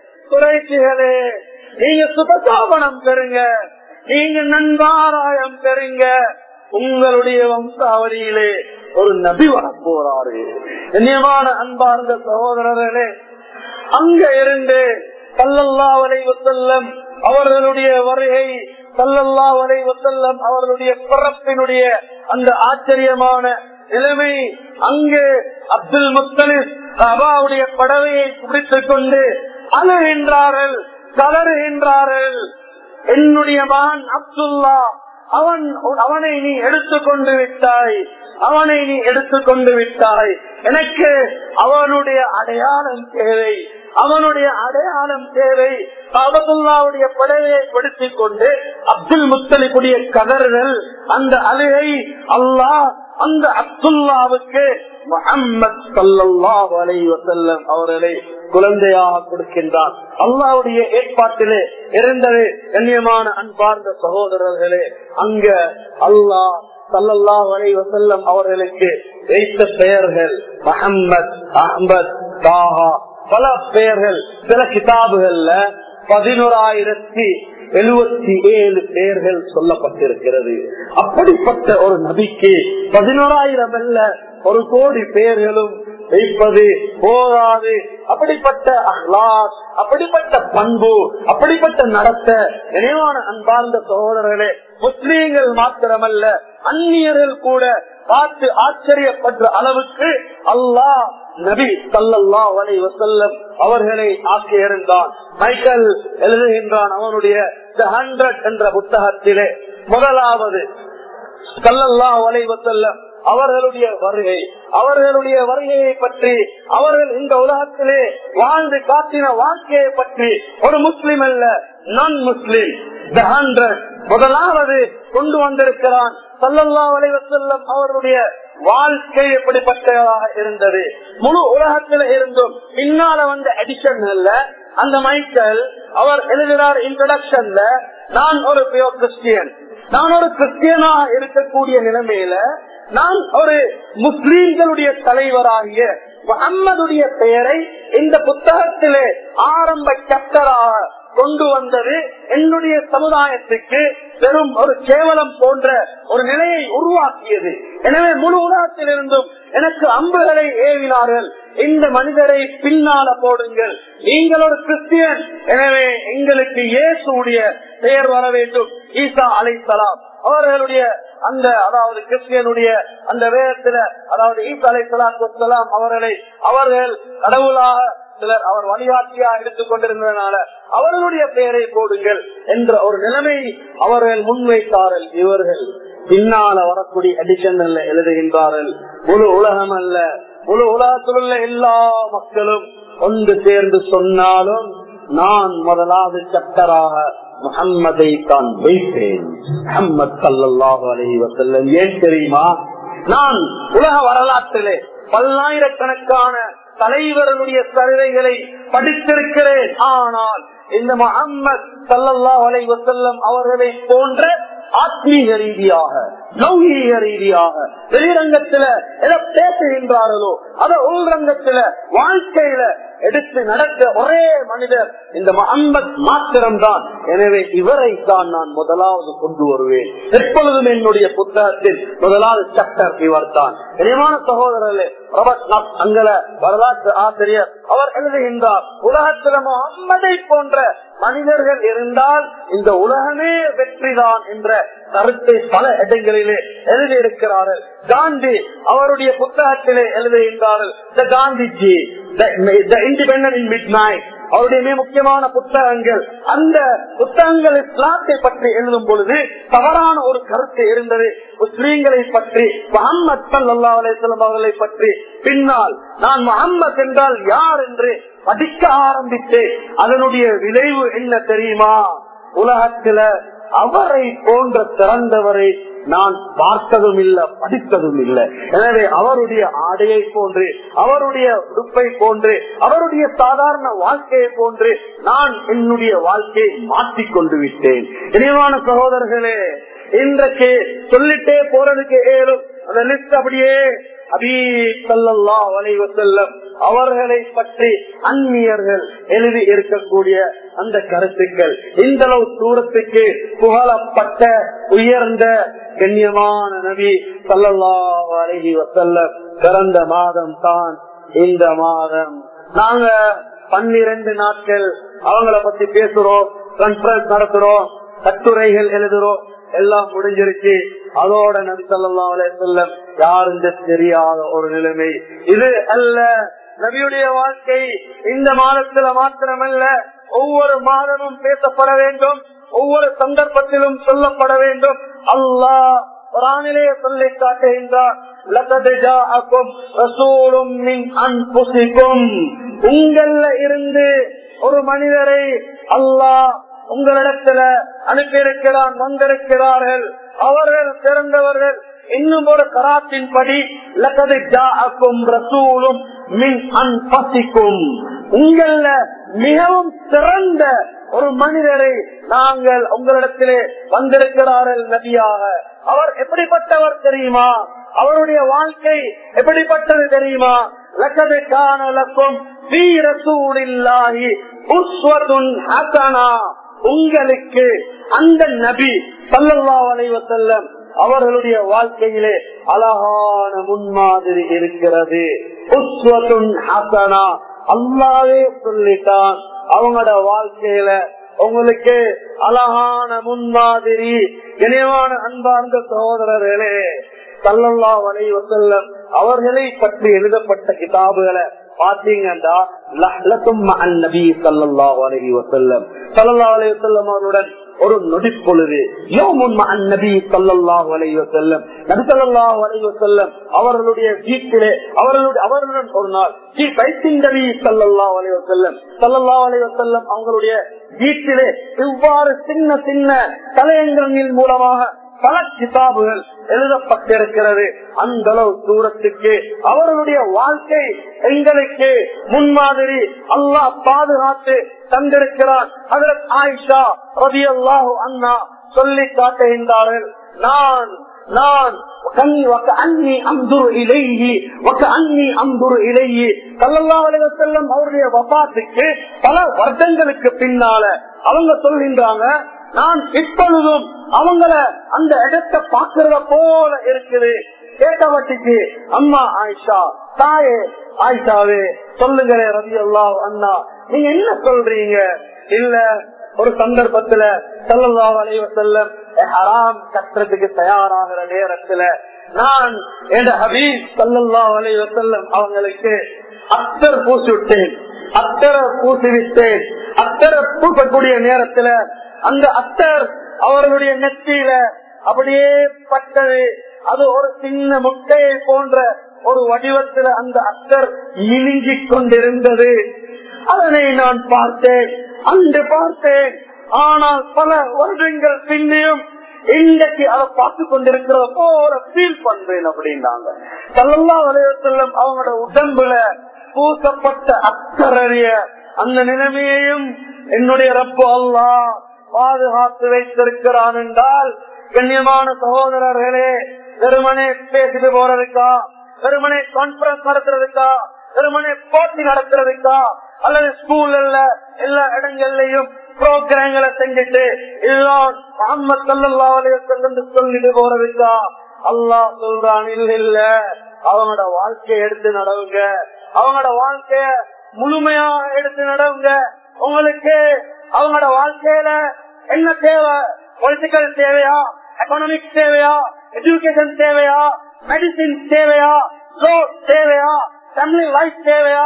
குறைசிகளே நீங்க சுபசாபனம் பெறுங்க நீங்க நன்பாராயம் பெறுங்க உங்களுடைய வம்சாவளியிலே ஒரு நபி வரப்போறாரு கண்ணியமான அன்பார்ந்த சகோதரர்களே அங்க இருந்து சல்லல்லா வலைவசல்லம் அவர்களுடைய வருகை சல்லல்லா வலைவசல்லம் அவர்களுடைய பிறப்பினுடைய அந்த ஆச்சரியமான நிலைமை அங்கு அப்துல் முத்தலிப் அபாவுடைய படவையை பிடித்துக் கொண்டு அழுகின்றார்கள் கலறுகின்றார்கள் என்னுடைய மகன் அப்துல்லா அவன் அவனை நீ எடுத்துக்கொண்டு விட்டாய் அவனை நீ எடுத்துக்கொண்டு விட்டாய் எனக்கு அவனுடைய அடையாளம் தேவை அவனுடைய அடையாளம் தேவை காபத்துல்லாவுடைய படையை படுத்திக் கொண்டு அப்துல் முத்தலிப்புடைய கதறுதல் அந்த அழுகை அல்லாஹ் அந்த அப்துல்லாவுக்கு முகம்மது சல்லாஹ் அலை வசல்லம் அவர்களை குழந்தையாக கொடுக்கின்றான் அல்லாவுடைய ஏற்பாட்டிலே இருந்தது கண்ணியமான அன்பார்ந்த சகோதரர்களே அங்க அல்லாஹ் சல்லல்லா அலை வசல்லம் அவர்களுக்கு வைத்த பெயர்கள் முகம்மது அஹமத் தாஹா பல பெயர்கள் சில கிதாபுகள்ல பதினோராயிரத்தி எழுபத்தி ஏழு பெயர்கள் சொல்லப்பட்டிருக்கிறது அப்படிப்பட்ட ஒரு நபிக்கு பதினோராயிரம் அல்ல ஒரு கோடி பெயர்களும் வைப்பது போதாது அப்படிப்பட்ட அஹ்லாத் அப்படிப்பட்ட பண்பு அப்படிப்பட்ட நடத்த நினைவான அன்பார்ந்த சகோதரர்களே முஸ்லீம்கள் மாத்திரமல்ல அந்நியர்கள் கூட பார்த்து ஆச்சரியப்படுற அளவுக்கு அல்லாஹ் நபி சல்லல்லா வலை வசல்லம் அவர்களை ஆக்கியிருந்தான் மைக்கேல் எழுதுகின்றான் அவனுடைய ஹண்ட்ரட் என்ற புத்தகத்திலே முதலாவது சல்லல்லா வலை வசல்லம் அவர்களுடைய வருகை அவர்களுடைய வருகையை பற்றி அவர்கள் இந்த உலகத்திலே வாழ்ந்து காட்டின வாழ்க்கையை பற்றி ஒரு முஸ்லிம் அல்ல நான் முஸ்லிம் த ஹண்ட்ரட் முதலாவது கொண்டு வந்திருக்கிறான் சல்லல்லா வலைவசல்லம் அவருடைய வாழ்க்கை எப்படிப்பட்டதாக இருந்தது முழு உலகத்துல இருந்தும் பின்னால வந்த அடிஷன் அல்ல அந்த மைக்கேல் அவர் எழுதுகிறார் இன்ட்ரடக்ஷன்ல நான் ஒரு பியோ கிறிஸ்டியன் நான் ஒரு கிறிஸ்டியனாக இருக்கக்கூடிய நிலைமையில நான் ஒரு முஸ்லீம்களுடைய தலைவராகிய முகம்மதுடைய பெயரை இந்த புத்தகத்திலே ஆரம்ப சப்டராக கொண்டு வந்தது என்னுடைய சமுதாயத்துக்கு பெரும் ஒரு கேவலம் போன்ற ஒரு நிலையை உருவாக்கியது எனவே முழு உலகத்திலிருந்தும் எனக்கு அம்புகளை ஏவினார்கள் இந்த மனிதரை பின்னால போடுங்கள் நீங்கள் ஒரு கிறிஸ்டியன் எனவே எங்களுக்கு இயேசுடைய பெயர் வர வேண்டும் ஈசா அலைசலாம் அவர்களுடைய அந்த அதாவது கிறிஸ்டியனுடைய அந்த வேதத்துல அதாவது ஈசா அலை சலாத்து அவர்களை அவர்கள் கடவுளாக சிலர் அவர் வழிகாட்டியா எடுத்துக் கொண்டிருந்ததுனால அவர்களுடைய பெயரை போடுங்கள் என்ற ஒரு நிலைமை அவர்கள் முன்வைத்தார்கள் இவர்கள் பின்னால வரக்கூடிய அடிஷன்ல எழுதுகின்றார்கள் முழு உலகம் அல்ல முழு உலகத்தில் உள்ள எல்லா மக்களும் ஒன்று சேர்ந்து சொன்னாலும் நான் முதலாவது சட்டராக முகம்மதை தான் வைத்தேன் முகம்மது சல்லாஹு அலஹி வசல்லம் ஏன் தெரியுமா நான் உலக வரலாற்றிலே பல்லாயிரக்கணக்கான தலைவர்களுடைய சரிதைகளை படித்திருக்கிறேன் ஆனால் இந்த முகம்மது சல்லல்லா அலை வசல்லம் அவர்களை போன்ற ஆத்மீக ரீதியாக லௌகீக ரீதியாக வெளிரங்கத்துல எதை பேசுகின்றார்களோ அத உள்ரங்கத்துல வாழ்க்கையில எடுத்து நடக்க ஒரே மனிதர் இந்த முகம்மத் மாத்திரம்தான் எனவே இவரை தான் நான் முதலாவது கொண்டு வருவேன் எப்பொழுதும் என்னுடைய புத்தகத்தில் முதலாவது சட்டர் இவர் தான் இனிமான சகோதரர்களே பிரபத் அங்கல வரலாற்று ஆசிரியர் அவர் எழுதுகின்றார் உலகத்தில முகம்மதை போன்ற மனிதர்கள் இருந்தால் இந்த உலகமே வெற்றிதான் என்ற கருத்தை பல இடங்களிலே எழுதியிருக்கிறார்கள் காந்தி அவருடைய புத்தகத்திலே எழுதுகின்றார்கள் the Gandhiji the independent in midnight அவருடைய மிக முக்கியமான புத்தகங்கள் அந்த புத்தகங்கள் இஸ்லாத்தை பற்றி எழுதும் பொழுது தவறான ஒரு கருத்து இருந்தது முஸ்லீம்களை பற்றி முகமது சல்லா அலிஸ்லாம் அவர்களை பற்றி பின்னால் நான் முகம்மது என்றால் யார் என்று படிக்க ஆரம்பித்து அதனுடைய விளைவு என்ன தெரியுமா உலகத்துல அவரை போன்ற சிறந்தவரை நான் பார்த்ததும் இல்ல படித்ததும் இல்லை எனவே அவருடைய ஆடையை போன்று அவருடைய உடுப்பை போன்று அவருடைய சாதாரண வாழ்க்கையை போன்று நான் என்னுடைய வாழ்க்கையை மாற்றிக் கொண்டு விட்டேன் இனிவான சகோதரர்களே இன்றைக்கு சொல்லிட்டே போறதுக்கு ஏறும் அந்த லிஸ்ட் அப்படியே செல்லம் அவர்களை பற்றி அந்நியர்கள் எழுதி இருக்கக்கூடிய அந்த கருத்துக்கள் இந்த அளவு தூரத்துக்கு புகழப்பட்ட உயர்ந்த கண்ணியமான நபி சல்லல்லா அலஹி வசல்லம் பிறந்த மாதம் தான் இந்த மாதம் நாங்க பன்னிரண்டு நாட்கள் அவங்கள பத்தி பேசுறோம் கான்பரன்ஸ் நடத்துறோம் கட்டுரைகள் எழுதுறோம் எல்லாம் முடிஞ்சிருச்சு அதோட நபி சொல்லா செல்லம் யாருங்க தெரியாத ஒரு நிலைமை இது அல்ல நபியுடைய வாழ்க்கை இந்த மாதத்துல மாத்திரமல்ல ஒவ்வொரு மாதமும் பேசப்பட வேண்டும் ஒவ்வொரு சந்தர்ப்பத்திலும் சொல்லப்பட வேண்டும் அல்லாஹ் குரானிலே சொல்லி காட்டுகின்றார் உங்கள இருந்து ஒரு மனிதரை அல்லாஹ் உங்களிடத்துல அனுப்பியிருக்கிறான் வந்திருக்கிறார்கள் அவர்கள் சிறந்தவர்கள் இன்னும் ஒரு கராத்தின் படி ரசூலும் மின் அன்பசிக்கும் உங்கள மிகவும் சிறந்த ஒரு மனிதரை நாங்கள் உங்களிடத்திலே வந்திருக்கிறார்கள் நபியாக அவர் எப்படிப்பட்டவர் தெரியுமா அவருடைய வாழ்க்கை எப்படிப்பட்டது தெரியுமா லக்கது காணலக்கும் வீரசூடில்லாகி உஸ்வதுன் ஹசனா உங்களுக்கு அந்த நபி சல்லல்லா அலைவசல்லம் அவர்களுடைய வாழ்க்கையிலே அழகான முன்மாதிரி இருக்கிறது உஸ்வதுன் ஹசனா அல்லாவே சொல்லிட்டான் அவங்களோட வாழ்க்கையில உங்களுக்கு அழகான முன்மாதிரி இணைவான அன்பார்ந்த சகோதரர்களே சல்லல்லா வலைவசல்லம் அவர்களை பற்றி எழுதப்பட்ட கிதாபுகளை பாத்தீங்கன்னா அவர்களுடன் ஒரு நொடி பொழுது அவர்களுடைய வீட்டிலே அவர்களுடைய அவர்களுடன் ஒரு நாள் ஸ்ரீ பைத்திங்கவி சல்லல்லா அலைவ செல்லம் சல்லல்லா அலைவ செல்லம் அவங்களுடைய வீட்டிலே இவ்வாறு சின்ன சின்ன தலையங்கங்களின் மூலமாக பல கிதாபுகள் எழுதப்பட்டிருக்கிறது அந்த அளவு தூரத்துக்கு அவர்களுடைய வாழ்க்கை எங்களுக்கு முன்மாதிரி அல்லாஹ் பாதுகாத்து தந்திருக்கிறார் அதில் ஆயிஷா ரவி அல்லாஹு அண்ணா சொல்லி காட்டுகின்றார்கள் நான் நான் அவருடைய வபாத்துக்கு பல வருடங்களுக்கு பின்னால அவங்க சொல்கின்றாங்க நான் இப்பொழுதும் அவங்கள அந்த இடத்தை பாக்குறத போல இருக்குது கேட்டவட்டிக்கு அம்மா ஆயிஷா தாயே ஆயிஷாவே சொல்லுங்களே ரவி அல்லா அண்ணா நீங்க என்ன சொல்றீங்க இல்ல ஒரு சந்தர்ப்பத்துல சல்லல்லா அலைவ செல்லம் ஹராம் கட்டுறதுக்கு தயாராகிற நேரத்துல நான் என் ஹபீப் சல்லல்லா அலைவ செல்லம் அவங்களுக்கு அத்தர் பூசி விட்டேன் அத்தரை பூசி விட்டேன் அத்தரை பூசக்கூடிய நேரத்துல அந்த அத்தர் அவர்களுடைய நெத்தியில அப்படியே பட்டது அது ஒரு சின்ன முட்டையை போன்ற ஒரு வடிவத்தில் அந்த அத்தர் இழுங்கிக் கொண்டிருந்தது அதனை நான் பார்த்தேன் அன்று பார்த்தேன் ஆனால் பல வருடங்கள் பின்னையும் இன்றைக்கு அதை பார்த்து கொண்டிருக்கிற போல ஃபீல் பண்றேன் அப்படின்னாங்க சல்லல்லா வலையம் அவங்களோட உடம்புல பூசப்பட்ட அக்கறைய அந்த நிலைமையையும் என்னுடைய ரப்பு அல்லா பாதுகாத்து வைத்திருக்கிறான் என்றால் கண்ணியமான சகோதரர்களே வெறுமனே பேசிட்டு போறதுக்கா வெறுமனே கான்பரன்ஸ் நடத்துறதுக்கா வெறுமனே போட்டி நடத்துறதுக்கா அல்லது ஸ்கூல்ல எல்லா இடங்கள்லயும் புரோகிராம்களை செஞ்சுட்டு இதுதான் முகமது சல்லா அலைய சொல்லிட்டு போறதுக்கா அல்லாஹ் சொல்றான் இல்ல இல்ல அவனோட வாழ்க்கையை எடுத்து நடவுங்க அவனோட வாழ்க்கைய முழுமையா எடுத்து நடவுங்க உங்களுக்கு அவங்களோட வாழ்க்கையில என்ன தேவை பொலிட்டிக்கல் தேவையா எக்கனாமிக்ஸ் தேவையா எஜுகேஷன் தேவையா மெடிசின் தேவையா லோ தேவையா ஃபேமிலி லைஃப் தேவையா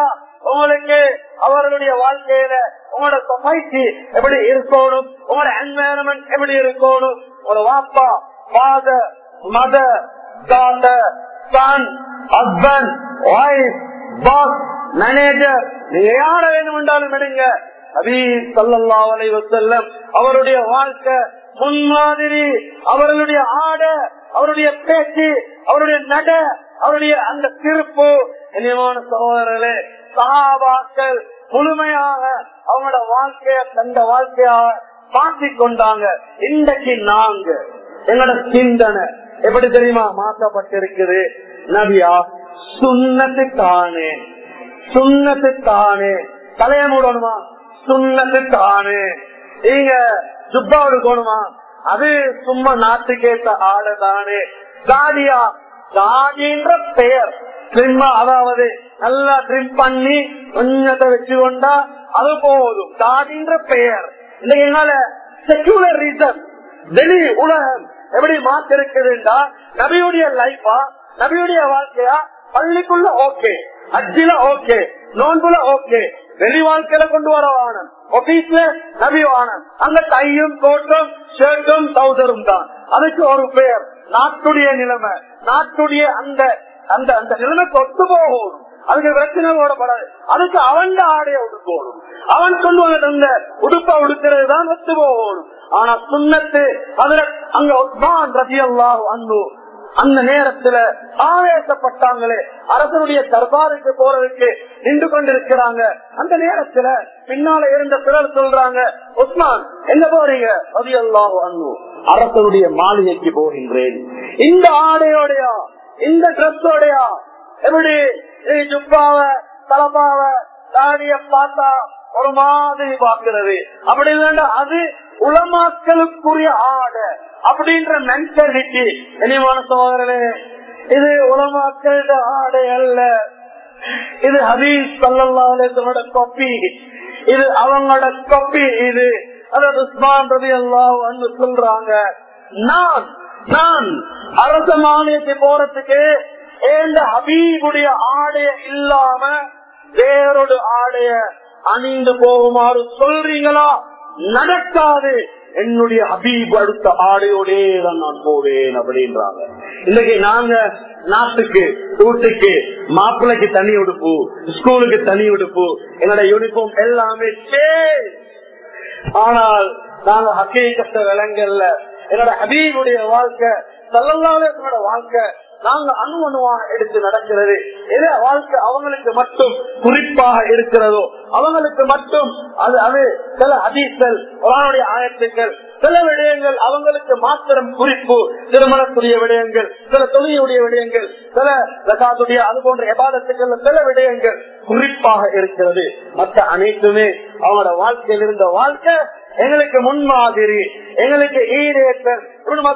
உங்களுக்கு அவர்களுடைய வாழ்க்கையில உங்களோட சொசைட்டி எப்படி இருக்கணும் உங்களோட என்வாயன்மெண்ட் எப்படி இருக்கணும் ஒரு வாப்பா father mother daughter son husband wife boss manager நீங்க யார வேணும் என்றாலும் எடுங்க அபி சல்லா அலை வசல்லம் அவருடைய வாழ்க்கை முன்மாதிரி அவர்களுடைய ஆட அவருடைய பேச்சு அவருடைய நட அவருடைய அந்த திருப்பு இனிமான சகோதரர்களே சகாபாக்கள் முழுமையாக அவங்களோட வாழ்க்கைய தந்த வாழ்க்கையாக மாற்றிக் கொண்டாங்க இன்றைக்கு நாங்க எங்களோட சிந்தனை எப்படி தெரியுமா மாற்றப்பட்டிருக்குது நபியா சுண்ணத்து தானே சுண்ணத்து தானே தலைய மூடணுமா சுண்ணத்து தானே நீங்க ஜுப்பா எடுக்கணுமா அது சும்மா நாட்டுக்கேற்ற ஆளு தானே தாடியா தாடின்ற பெயர் ட்ரிம்மா அதாவது நல்லா ட்ரிம் பண்ணி கொஞ்சத்தை வச்சு கொண்டா அது போதும் தாடின்ற பெயர் இன்னைக்கு என்னால செக்யூலர் ரீசன் வெளி உலகம் எப்படி மாத்திருக்குதுண்டா நபியுடைய லைஃபா நபியுடைய வாழ்க்கையா பள்ளிக்குள்ள ஓகே அஜில ஓகே நோன்புல ஓகே வெளி வாழ்க்கையில கொண்டு வர வானம் ஆபீஸ்ல நபி வானம் அங்க டையும் கோட்டும் ஷர்ட்டும் டவுசரும் தான் அதுக்கு ஒரு பெயர் நாட்டுடைய நிலைமை நாட்டுடைய அந்த அந்த அந்த நிலைமைக்கு ஒத்து போகணும் அதுக்கு பிரச்சனை போடப்படாது அதுக்கு அவன் ஆடைய உடுக்கணும் அவன் கொண்டு வந்த உடுப்ப உடுக்கிறது தான் ஒத்து போகணும் ஆனா சுண்ணத்து அதுல அங்க உஸ்மான் ரதி அல்லாஹ் அன்பு அந்த நேரத்துல ஆவேசப்பட்டாங்களே அரசனுடைய தர்பாருக்கு போறதுக்கு நின்று கொண்டிருக்கிறாங்க அந்த நேரத்துல பின்னால இருந்த பிறர் சொல்றாங்க உஸ்மான் எங்க போறீங்க ரதி அல்லாஹ் அன்பு அரசனுடைய மாளிகைக்கு போகின்றேன் இந்த ஆடையோடையா இந்த ட்ரெஸ்ஸோடையா எப்படி ஜுப்பாவ தலப்பாவ தாடிய பார்த்தா ஒரு மாதிரி பாக்குறது அப்படி இல்லைன்னா அது உலமாக்களுக்குரிய ஆடை அப்படின்ற மென்டாலிட்டி இனிமான சகோதரனே இது உலமாக்களோட ஆடை அல்ல இது ஹபீஸ் சல்லாஹோட கொப்பி இது அவங்களோட கொப்பி இது அதாவது உஸ்மான் ரவி அல்லாஹ் வந்து சொல்றாங்க நான் நான் அரச மாநிலத்தை போறதுக்கு இந்த ஹபீபுடைய ஆடைய இல்லாம வேறொரு ஆடைய அணிந்து போகுமாறு சொல்றீங்களா நடக்காது என்னுடைய ஹபீப் அடுத்த ஆடையோடே தான் நான் போவேன் அப்படின்றாங்க இன்னைக்கு நாங்க நாட்டுக்கு வீட்டுக்கு மாப்பிள்ளைக்கு தனி உடுப்பு ஸ்கூலுக்கு தனி உடுப்பு என்னோட யூனிஃபார்ம் எல்லாமே change. ஆனால் நாங்க ஹக்கீக்கத்த விலங்கல்ல என்னோட ஹபீபுடைய வாழ்க்கை சல்லல்லாவோட வாழ்க்கை நாங்க அணு அணுவாக எடுத்து நடக்கிறது எது வாழ்க்கை அவங்களுக்கு மட்டும் குறிப்பாக இருக்கிறதோ அவங்களுக்கு மட்டும் அது அது சில ஹதீஸ்கள் குரானுடைய ஆயத்துக்கள் சில விடயங்கள் அவங்களுக்கு மாத்திரம் குறிப்பு திருமணத்துடைய விடயங்கள் சில தொழிலுடைய விடயங்கள் சில லகாத்துடைய அது போன்ற எபாதத்துக்கள் சில விடயங்கள் குறிப்பாக இருக்கிறது மற்ற அனைத்துமே அவங்களோட வாழ்க்கையில் இருந்த வாழ்க்கை எங்களுக்கு முன்மாதிரி எங்களுக்கு ஈடேற்றல்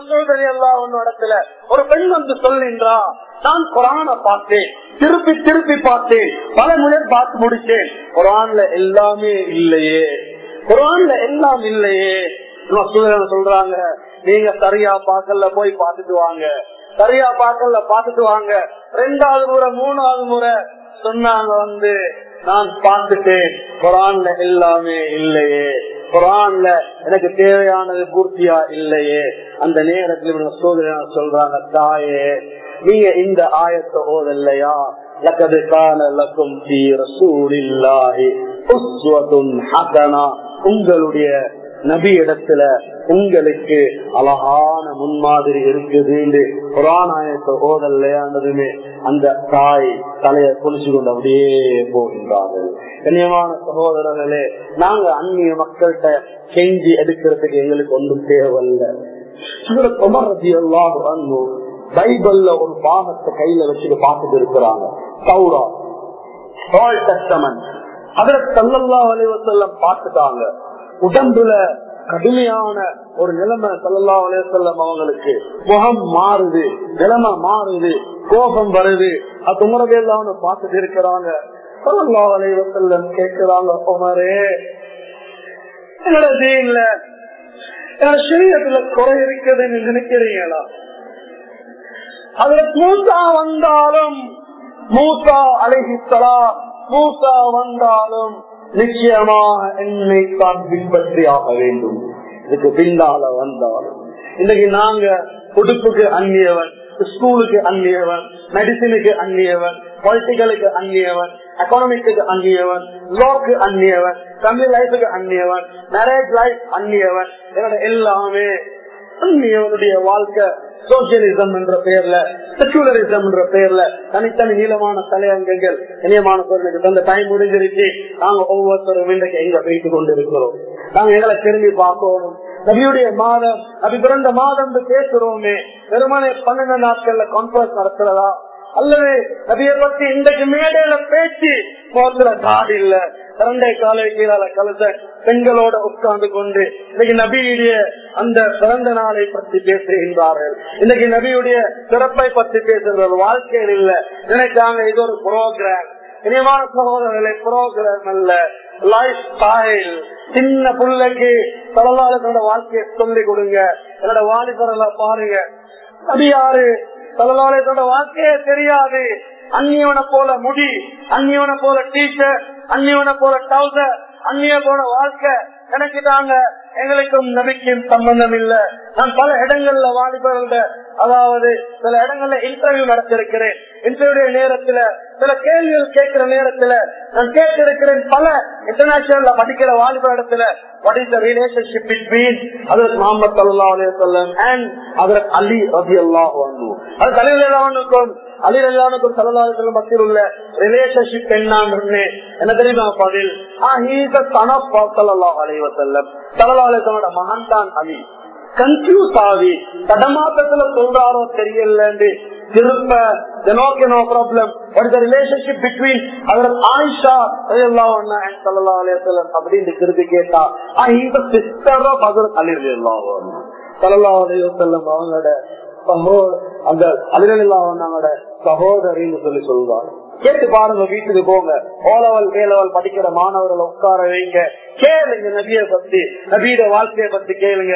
இடத்துல ஒரு பெண் வந்து சொல்லின்றா நான் குரான பார்த்தேன் திருப்பி திருப்பி பார்த்தேன் பல முறை பார்த்து முடிச்சேன் குரான்ல எல்லாமே இல்லையே குரான்ல எல்லாம் இல்லையே சொல்றாங்க நீங்க சரியா பார்க்கல போய் பார்த்துட்டு வாங்க சரியா பார்க்கல பார்த்துட்டு வாங்க ரெண்டாவது முறை மூணாவது முறை சொன்னாங்க வந்து நான் பார்த்துட்டேன் குரான்ல எல்லாமே இல்லையே குரான்ல எனக்கு தேவையானது பூர்த்தியா இல்லையே அந்த நேரத்தில் சோதனை சொல்றாங்க தாயே நீங்க இந்த ஆயத்தை ஓதல்லையா லக்கது கான லக்கும் ரசூலில்லாஹி உஸ்வத்துன் ஹசனா உங்களுடைய நபி இடத்துல உங்களுக்கு அழகான முன்மாதிரி இருக்குது புராணாயத்தை ஓதல்லையானதுமே அந்த தாய் தலையை குளிச்சு கொண்டு அப்படியே போகின்றார்கள் கண்ணியமான சகோதரர்களே நாங்க அந்நிய மக்கள்கிட்ட கெஞ்சி எடுக்கிறதுக்கு எங்களுக்கு ஒன்றும் தேவையில்ல பைபிள்ல ஒரு பாகத்தை கையில வச்சுட்டு பார்த்துட்டு இருக்கிறாங்க சௌரா அதுல சல்லல்லா வலைவசல்லம் பார்த்துட்டாங்க உடம்புல கடுமையான ஒரு நிலைமை சல்லல்லா அலையம் அவங்களுக்கு முகம் மாறுது நிலைமை மாறுது கோபம் வருது அது உமரதெல்லாம் பார்த்துட்டு இருக்கிறாங்க சல்லல்லா அலைவசல்லம் கேட்கிறாங்க உமரே என்னோட தீன்ல என்னோட சரீரத்துல குறை இருக்குதுன்னு நினைக்கிறீங்களா அதுல மூசா வந்தாலும் மூசா அழகித்தலா மூசா வந்தாலும் நிச்சயமாக என்னை தான் பின்பற்றி ஆக வேண்டும் இதுக்கு பின்னால வந்தாலும் இன்னைக்கு நாங்க உடுப்புக்கு அந்நியவன் ஸ்கூலுக்கு அந்நியவன் மெடிசினுக்கு அந்நியவன் பொலிட்டிக்கலுக்கு அந்நியவன் எக்கனாமிக்கு அந்நியவன் லோக்கு அந்நியவன் ஃபேமிலி லைஃபுக்கு அந்நியவன் மேரேஜ் லைஃப் அந்நியவன் என்னோட எல்லாமே அந்நியவனுடைய வாழ்க்கை சோசியலிசம் என்ற பெயர்ல செக்குலரிசம் என்ற பெயர்ல தனித்தனி நீளமான தலையங்கங்கள் இனியமான பொருளுக்கு தந்த டைம் முடிஞ்சிருச்சு நாங்க ஒவ்வொருத்தரும் இன்றைக்கு எங்க போயிட்டு கொண்டு இருக்கிறோம் நாங்க எங்களை திரும்பி பார்க்கணும் நபியுடைய மாதம் நபி பிறந்த மாதம் பேசுறோமே வெறுமனே பன்னெண்டு நாட்கள்ல கான்பரன்ஸ் நடத்துறதா அல்லது நபியை பத்தி இன்றைக்கு மேடையில பேச்சு போத்துல காடு இல்ல இரண்டை காலை கீழால கலச பெண்களோட உட்கார்ந்து கொண்டு இன்னைக்கு நபியுடைய அந்த பிறந்த நாளை பற்றி பேசுகின்றார்கள் இன்னைக்கு நபியுடைய சிறப்பை பற்றி பேசுகிற வாழ்க்கையில் இல்ல நினைச்சாங்க இது ஒரு புரோகிராம் இனியமான சகோதரர்களை புரோகிராம் அல்ல லைஃப் ஸ்டைல் சின்ன பிள்ளைக்கு தொழிலாளர்களோட வாழ்க்கையை சொல்லிக் கொடுங்க என்னோட வாலிபர்களை பாருங்க அது யாரு தொழிலாளர்களோட வாழ்க்கையே தெரியாது அந்நியவனை போல முடி அந்நியவனை போல டீஷர்ட் அந்நியவனை போல டவுசர் அந்நிய போல வாழ்க்கை நினைக்கிட்டாங்க எங்களுக்கும் நபிக்கும் சம்பந்தம் இல்ல நான் பல இடங்கள்ல வாலிபர்கள அதாவது சில இடங்கள்ல இன்டர்வியூ நடத்திருக்கிறேன் இன்டர்வியூ நேரத்துல சில கேள்விகள் கேட்கிற நேரத்துல நான் கேட்டிருக்கிறேன் பல இன்டர்நேஷனல்ல படிக்கிற வாலிபர் இடத்துல what is the relationship between Hazrat Muhammad sallallahu alayhi wa sallam and Hazrat Ali radiyallahu anhu அது தலைவர்களுக்கும் அலி அல்லானுக்கும் சலதாரர்களுக்கும் மத்தியில் உள்ள ரிலேஷன்ஷிப் என்னன்னு என்ன தெரியுமா பதில் சலதாலயத்தனோட மகன் தான் அலி கன்ஃபியூஸ் ஆகி தடமாத்தத்துல சொல்றாரோ தெரியலன்னு திரும்ப நோக்கி no problem what the relationship between அவர் ஆயிஷா அப்படின்னு திருப்பி கேட்டா இந்த சிஸ்டரோ பகர் அலி சல்லா அலையம் அவங்களோட அந்த அலிரலில்லாவோட சகோதரின்னு சொல்லி சொல்லுவாங்க கேட்டு பாருங்க வீட்டுக்கு போங்க ஓலவல் கேலவல் படிக்கிற மாணவர்களை உட்கார வைங்க கேளுங்க நபிய பத்தி நபியோட வாழ்க்கையை பத்தி கேளுங்க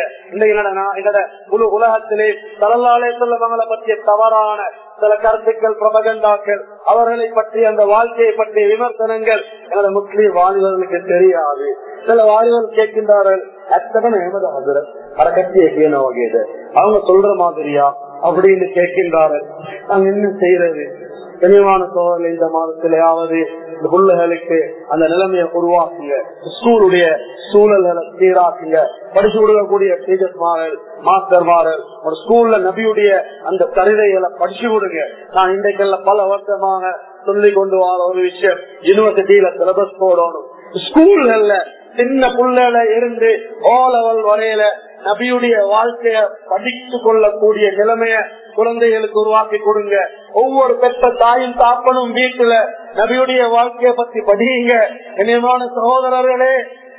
இந்த முழு உலகத்திலே தலல்லாலே சொல்லவங்களை பற்றிய தவறான சில கருத்துக்கள் பிரபகண்டாக்கள் அவர்களை பற்றி அந்த வாழ்க்கையை பற்றிய விமர்சனங்கள் எனது முஸ்லீம் வாலிபர்களுக்கு தெரியாது சில வாலிபர்கள் கேட்கின்றார்கள் அத்தனை எமது ஹசரத் அரக்கத்திய கேன வகைது அவங்க சொல்ற மாதிரியா அப்படின்னு கேட்கின்றார்கள் நாங்க என்ன செய்யறது கனிவான சோழர்கள் இந்த மாதத்திலேயாவது இந்த பிள்ளைகளுக்கு அந்த நிலைமையை உருவாக்குங்க ஸ்கூலுடைய சூழல்களை சீராக்குங்க படிச்சு கொடுக்கக்கூடிய டீச்சர்ஸ்மார்கள் மாஸ்டர்மார்கள் ஒரு ஸ்கூல்ல நபியுடைய அந்த கவிதைகளை படிச்சு கொடுங்க நான் இன்றைக்கல்ல பல வருஷமாக சொல்லி கொண்டு வர ஒரு விஷயம் யூனிவர்சிட்டியில சிலபஸ் போடணும் ஸ்கூல்கள்ல சின்ன புள்ளைல இருந்து ஓ லெவல் வரையில நபியுடைய வாழ்க்கைய படித்து கொள்ளக்கூடிய நிலைமைய குழந்தைகளுக்கு உருவாக்கி கொடுங்க ஒவ்வொரு பெற்ற தாயும் தாப்பனும் வீட்டுல நபியுடைய வாழ்க்கைய பத்தி படியுங்க இனியமான சகோதரர்களே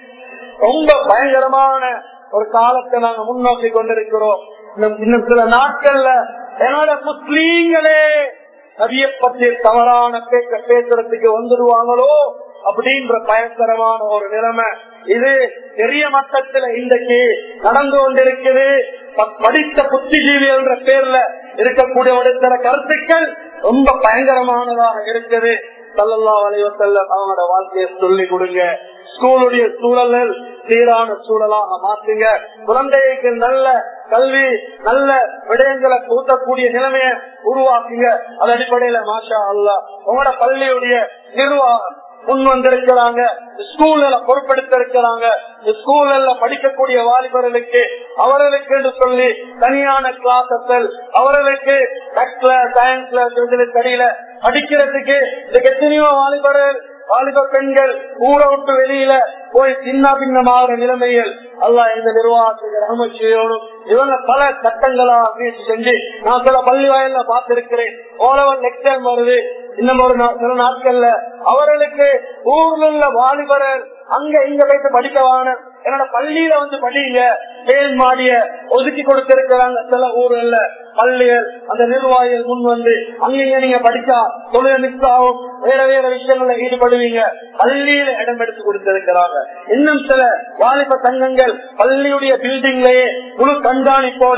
ரொம்ப பயங்கரமான ஒரு காலத்தை நாங்க முன்னோக்கி கொண்டிருக்கிறோம் இன்னும் சில நாட்கள்ல என்னோட முஸ்லீம்களே நபிய பற்றி தவறான பேக்க பேசுறதுக்கு வந்துடுவாங்களோ அப்படின்ற பயங்கரமான ஒரு நிலைமை இது பெரிய மட்டத்துல இன்றைக்கு நடந்து கொண்டிருக்குது படித்த புத்திஜீவி என்ற பேர்ல இருக்கக்கூடிய ஒரு சில கருத்துக்கள் ரொம்ப பயங்கரமானதாக இருக்குது சல்லல்லா வலைவசல்ல அவங்களோட வாழ்க்கையை சொல்லி கொடுங்க ஸ்கூலுடைய சூழல்கள் சீரான சூழலாக மாற்றுங்க குழந்தைக்கு நல்ல கல்வி நல்ல விடயங்களை கூட்டக்கூடிய நிலைமைய உருவாக்குங்க அது அடிப்படையில மாஷா அல்லா உங்களோட பள்ளியுடைய நிர்வாகம் முன் வந்திருக்கிறாங்க ஸ்கூல்ல பொறுப்பெடுத்து இருக்கிறாங்க ஸ்கூல்ல படிக்கக்கூடிய வாலிபர்களுக்கு அவர்களுக்கு என்று சொல்லி தனியான கிளாஸஸ் அவர்களுக்கு சயின்ஸ்ல ஸ்டடியில படிக்கிறதுக்கு எத்தனையோ வாலிபர்கள் வாலிப பெண்கள் ஊரை விட்டு வெளியில போய் சின்ன பின்னமாகிற நிலைமைகள் அல்ல இந்த நிர்வாகத்துக்கு ரகம செய்யணும் இவங்க பல சட்டங்களா முயற்சி செஞ்சு நான் சில பள்ளி வாயில பார்த்திருக்கிறேன் ஓலவர் லெக்சர் வருது இன்னும் ஒரு சில நாட்கள்ல அவர்களுக்கு ஊர்ல உள்ள வாலிபர்கள் அங்க இங்க போயிட்டு படிக்கவான என்னோட பள்ளியில வந்து படிங்க தேன் மாடிய ஒதுக்கி கொடுத்திருக்கிறாங்க சில ஊர்ல பள்ளிகள் அந்த நிர்வாகிகள் முன் வந்து அங்கங்க நீங்க படிச்சா தொழில் மிஸ் ஆகும் வேற வேற விஷயங்கள்ல ஈடுபடுவீங்க பள்ளியில இடம் எடுத்து கொடுத்திருக்கிறாங்க இன்னும் சில வாலிப சங்கங்கள் பள்ளியுடைய பில்டிங்லயே முழு கண்காணிப்போட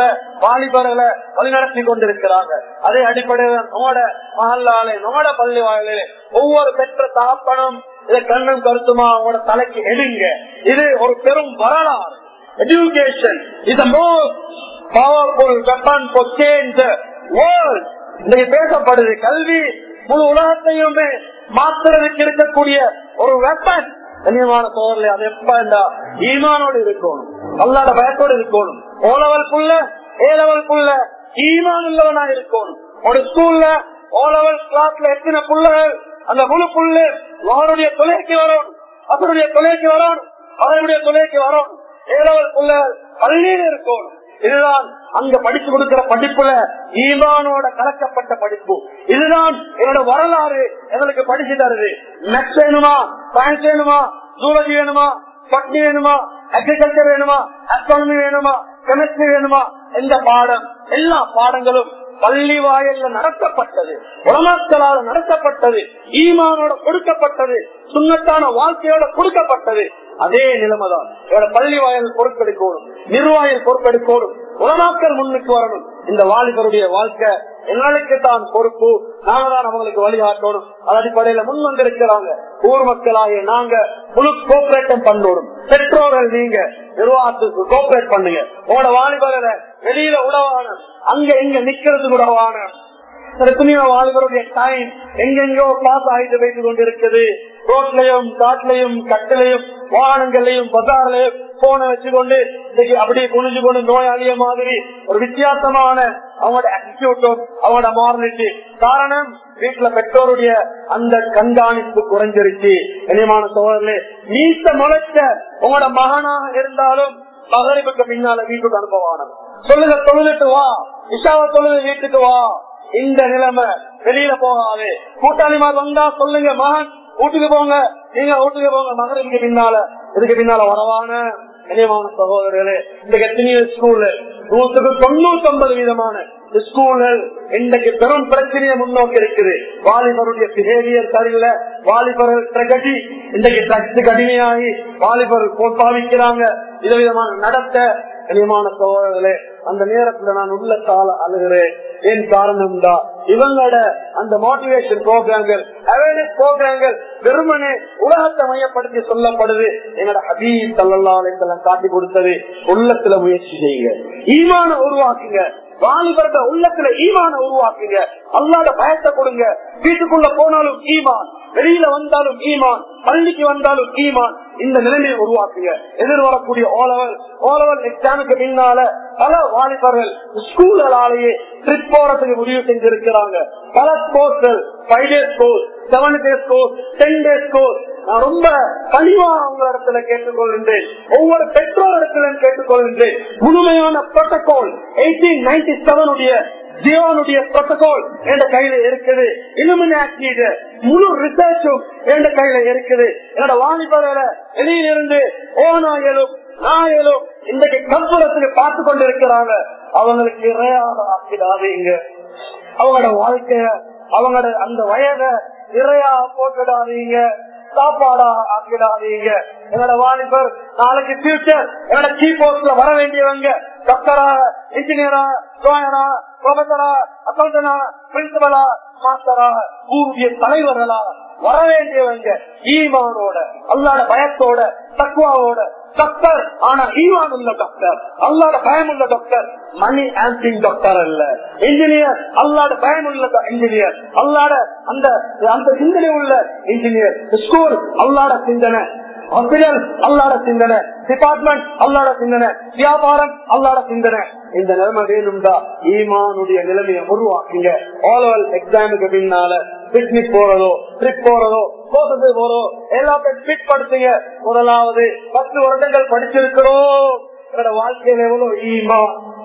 வாலிபர்களை வழிநடத்தி கொண்டிருக்கிறாங்க அதே அடிப்படையில் நம்மோட மகல்லாலே நம்மோட பள்ளி வாயிலே ஒவ்வொரு பெற்ற தாப்பனும் இதை கண்ணும் கருத்துமா அவங்களோட தலைக்கு எடுங்க இது ஒரு பெரும் வரலாறு education is most powerful weapon for change the world இன்னைக்கு பேசப்படுது கல்வி முழு உலகத்தையுமே மாத்துறதுக்கு இருக்கக்கூடிய ஒரு வெப்பன் கண்ணியமான சோதரில் அது எப்ப ஈமானோடு இருக்கணும் அல்லாத பயத்தோடு இருக்கணும் ஓ லெவல்குள்ள ஏ லெவல்குள்ள ஈமான் உள்ளவனா இருக்கணும் ஒரு ஸ்கூல்ல ஓ லெவல் கிளாஸ்ல எத்தனை புள்ளைகள் அந்த முழு புள்ளு அவருடைய தொலைக்கு வரணும் அவருடைய தொலைக்கு வரணும் அவருடைய தொலைக்கு வரணும் ஏ லெவல் புள்ளைகள் பள்ளியில் இருக்கணும் இதுதான் அங்க படிச்சு கொடுக்கிற படிப்புல ஈமானோட கலக்கப்பட்ட படிப்பு இதுதான் என்னோட வரலாறு எங்களுக்கு படிச்சு தருது மேக்ஸ் வேணுமா சயின்ஸ் வேணுமா ஜூலஜி வேணுமா பட்னி வேணுமா அக்ரிகல்ச்சர் வேணுமா அஸ்ட்ரானமி வேணுமா கெமிஸ்ட்ரி வேணுமா எந்த பாடம் எல்லா பாடங்களும் பள்ளி வாயில நடத்தப்பட்டது உலமாக்களால் நடத்தப்பட்டது ஈமானோட கொடுக்கப்பட்டது சுண்ணத்தான வாழ்க்கையோட கொடுக்கப்பட்டது அதே நிலைமைதான் இவட பள்ளி வாயில் பொறுப்பெடுக்கணும் நிர்வாகிகள் பொறுப்பெடுக்கணும் உலமாக்கல் முன்னுக்கு வரணும் இந்த வாலிபருடைய வாழ்க்கை எங்களுக்கு தான் பொறுப்பு நாங்க தான் அவங்களுக்கு வழிகாட்டணும் அது அடிப்படையில முன் வந்திருக்கிறாங்க ஊர் மக்களாகிய நாங்க முழு கோஆபரேட்டம் பண்ணணும் பெற்றோர்கள் நீங்க நிர்வாகத்துக்கு கோஆபரேட் பண்ணுங்க உங்களோட வாலிபர்களை வெளியில உடவான அங்க இங்க நிக்கிறது கூடவான எத்தனையோ வாலிபருடைய டைம் எங்கெங்கோ பாஸ் ஆகிட்டு வைத்துக் கொண்டிருக்குது ரோட்லயும் காட்டுலயும் கட்டிலையும் வாகனங்களையும் பசாரிலையும் போன வச்சுக்கொண்டு இன்னைக்கு அப்படியே குனிஞ்சு கொண்டு நோயாளிய மாதிரி ஒரு வித்தியாசமான அவங்களோட ஆட்டிடியூட்டும் அவங்களோட மாரலிட்டி காரணம் வீட்டுல பெற்றோருடைய அந்த கண்காணிப்பு குறைஞ்சிருச்சு கனியமான சோழர்களே நீத்த முளைச்ச உங்களோட மகனாக இருந்தாலும் மகரிப்புக்கு பின்னால வீட்டுக்கு அனுபவானம் சொல்லுங்க தொழுதுட்டு வா இஷாவை தொழுது வீட்டுக்கு வா இந்த நிலைமை வெளியில போகாது கூட்டாளி மாதிரி வந்தா சொல்லுங்க மகன் வீட்டுக்கு போங்க நீங்க வீட்டுக்கு போங்க மகனுக்கு பின்னால இதுக்கு பின்னால வரவான கனியமான சகோதரர்களே இந்த எத்தனையோ ஸ்கூலு நூற்றுக்கு தொண்ணூத்தி ஒன்பது விதமான ஸ்கூல்கள் இன்றைக்கு பெரும் பிரச்சனையை முன்னோக்கி இருக்குது வாலிபருடைய பிஹேவியர் சரியில்லை வாலிபர்கள் பிரகதி இன்றைக்கு ட்ரக்ஸுக்கு அடிமையாகி வாலிபர்கள் போட்டாவிக்கிறாங்க விதவிதமான நடத்த கனியமான சகோதரர்களே அந்த நேரத்துல நான் உள்ளத்தால அழுகிறேன் ஏன் காரணம் தான் இவங்களோட அந்த மோட்டிவேஷன் ப்ரோக்ராம்கள் அவேர்னஸ் ப்ரோக்ராம்கள் வெறுமனே உலகத்தை மையப்படுத்தி சொல்லப்படுது எங்களோட ஹபீப் தள்ளலாம் காட்டி கொடுத்தது உள்ளத்துல முயற்சி செய்யுங்க ஈமான உருவாக்குங்க வாலிபர்கள் உள்ளத்துல ஈமான உருவாக்குங்க அல்லாத பயத்தை கொடுங்க வீட்டுக்குள்ள போனாலும் ஈமான் வெளியில வந்தாலும் ஈமான் பள்ளிக்கு வந்தாலும் ஈமான் இந்த நிலைமையை உருவாக்குங்க எதிர்வரக்கூடிய ஓலவல் ஓலவல் எக்ஸாமுக்கு பின்னால பல வாலிபர்கள் ஸ்கூல்களாலேயே ட்ரிப் போறதுக்கு முடிவு செஞ்சிருக்கிறாங்க பல கோர்ஸ்கள் five days course seven days course ten days course நான் ரொம்ப கனிவா அவங்க இடத்துல கேட்டுக்கொள்கின்றேன் ஒவ்வொரு பெற்றோர் இடத்துல கேட்டுக்கொள்கின்றேன் முழுமையான புரோட்டோகால் எயிட்டீன் நைன்டி செவனுடைய ஜியோனுடைய புரோட்டோகால் என் கையில இருக்குது இலுமினாட்டிய முழு ரிசர்ச்சும் என் கையில இருக்குது என்னோட வாலிபர்களை வெளியிலிருந்து ஓனாயலும் நாயலும் இன்றைக்கு கம்புலத்துக்கு பார்த்து கொண்டிருக்கிறாங்க அவங்களுக்கு இறையாக ஆக்கிடாதீங்க அவங்களோட வாழ்க்கைய அவங்களோட அந்த வயதை இறையா போட்டுடாதீங்க சாப்பாடா ஆக்கிடாதீங்க என்னோட வாலிபர் நாளைக்கு ஃபியூச்சர் என்னோட கீ போஸ்ட்ல வர வேண்டியவங்க டாக்டரா இன்ஜினியரா லோயரா ப்ரொஃபசரா அக்கௌண்டனா பிரின்சிபலா மாஸ்டரா ஊதிய தலைவர்களா வர வேண்டியவங்க ஈமானோட அல்லாட பயத்தோட தக்குவாவோட டாக்டர் ஆனா ஈவான் உள்ள டாக்டர் அல்லாட பயம் உள்ள டாக்டர் மணி ஆன்சிங் டாக்டர் அல்ல இன்ஜினியர் அல்லாட பயம் உள்ள இன்ஜினியர் அல்லாட அந்த அந்த சிந்தனை உள்ள இன்ஜினியர் ஸ்கூல் அல்லாட சிந்தனை ஹாஸ்பிட்டல் அல்லாட சிந்தனை டிபார்ட்மெண்ட் அல்லாட சிந்தனை வியாபாரம் அல்லாட சிந்தனை இந்த நிலைமை வேணும்டா ஈமானுடைய நிலைமையை உருவாக்குங்க ஆல் எக்ஸாமுக்கு பின்னால பிக்னிக் போறதோ ட்ரிப் போறதோ கோசத்து போறதோ எல்லாத்தையும் ஃபிட் படுத்துங்க முதலாவது பத்து வருடங்கள் படிச்சிருக்கிறோம் என்னோட வாழ்க்கையில எவ்வளவு ஈமா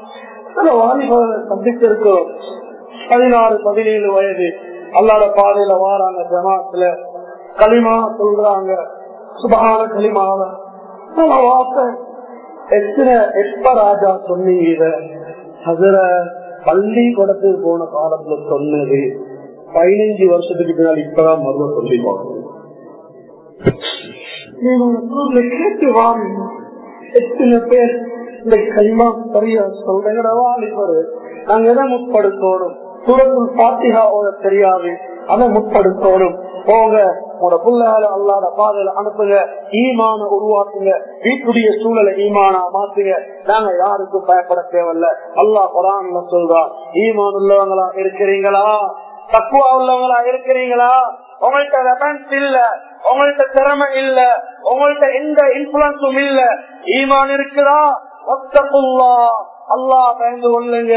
சந்திச்சிருக்கிறோம் பதினாறு பதினேழு வயது அல்லாட பாதையில வாராங்க ஜமாத்துல களிமா சொல்றாங்க சுபகான களிமாவ வார்த்தை எத்தனை எப்ப ராஜா சொன்னீங்க அதுல பள்ளி குடத்துக்கு போன காலத்துல சொன்னது பதினஞ்சு வருஷத்துக்கு பின்னாடி இப்பதான் மருவ சொல்லிப்பாங்க கேட்டு வாங்க எத்தனை பேர் இந்த கைமா சரியா சொல்றேங்கட வாலிபரு நாங்க எதை முற்படுத்தோடும் சூரத்துள் பாத்திகா ஓட தெரியாது அதை முற்படுத்தோடும் போங்க உங்களோட புள்ளையால அல்லாத பாதையில அனுப்புங்க ஈமான உருவாக்குங்க வீட்டுடைய சூழலை ஈமானா மாத்துங்க நாங்க யாருக்கும் பயப்பட தேவையில்ல அல்லாஹ் குரான்ல சொல்றா ஈமான் உள்ளவங்களா இருக்கிறீங்களா தக்குவா உள்ளவங்களா இருக்கிறீங்களா உங்கள்கிட்ட வெப்பன்ஸ் இல்ல உங்கள்கிட்ட திறமை இல்ல உங்கள்கிட்ட எந்த இன்ஃபுளுன்ஸும் இல்ல ஈமான் இருக்குதா ஒத்தக்குல்லா அல்லாஹ் பயந்து கொள்ளுங்க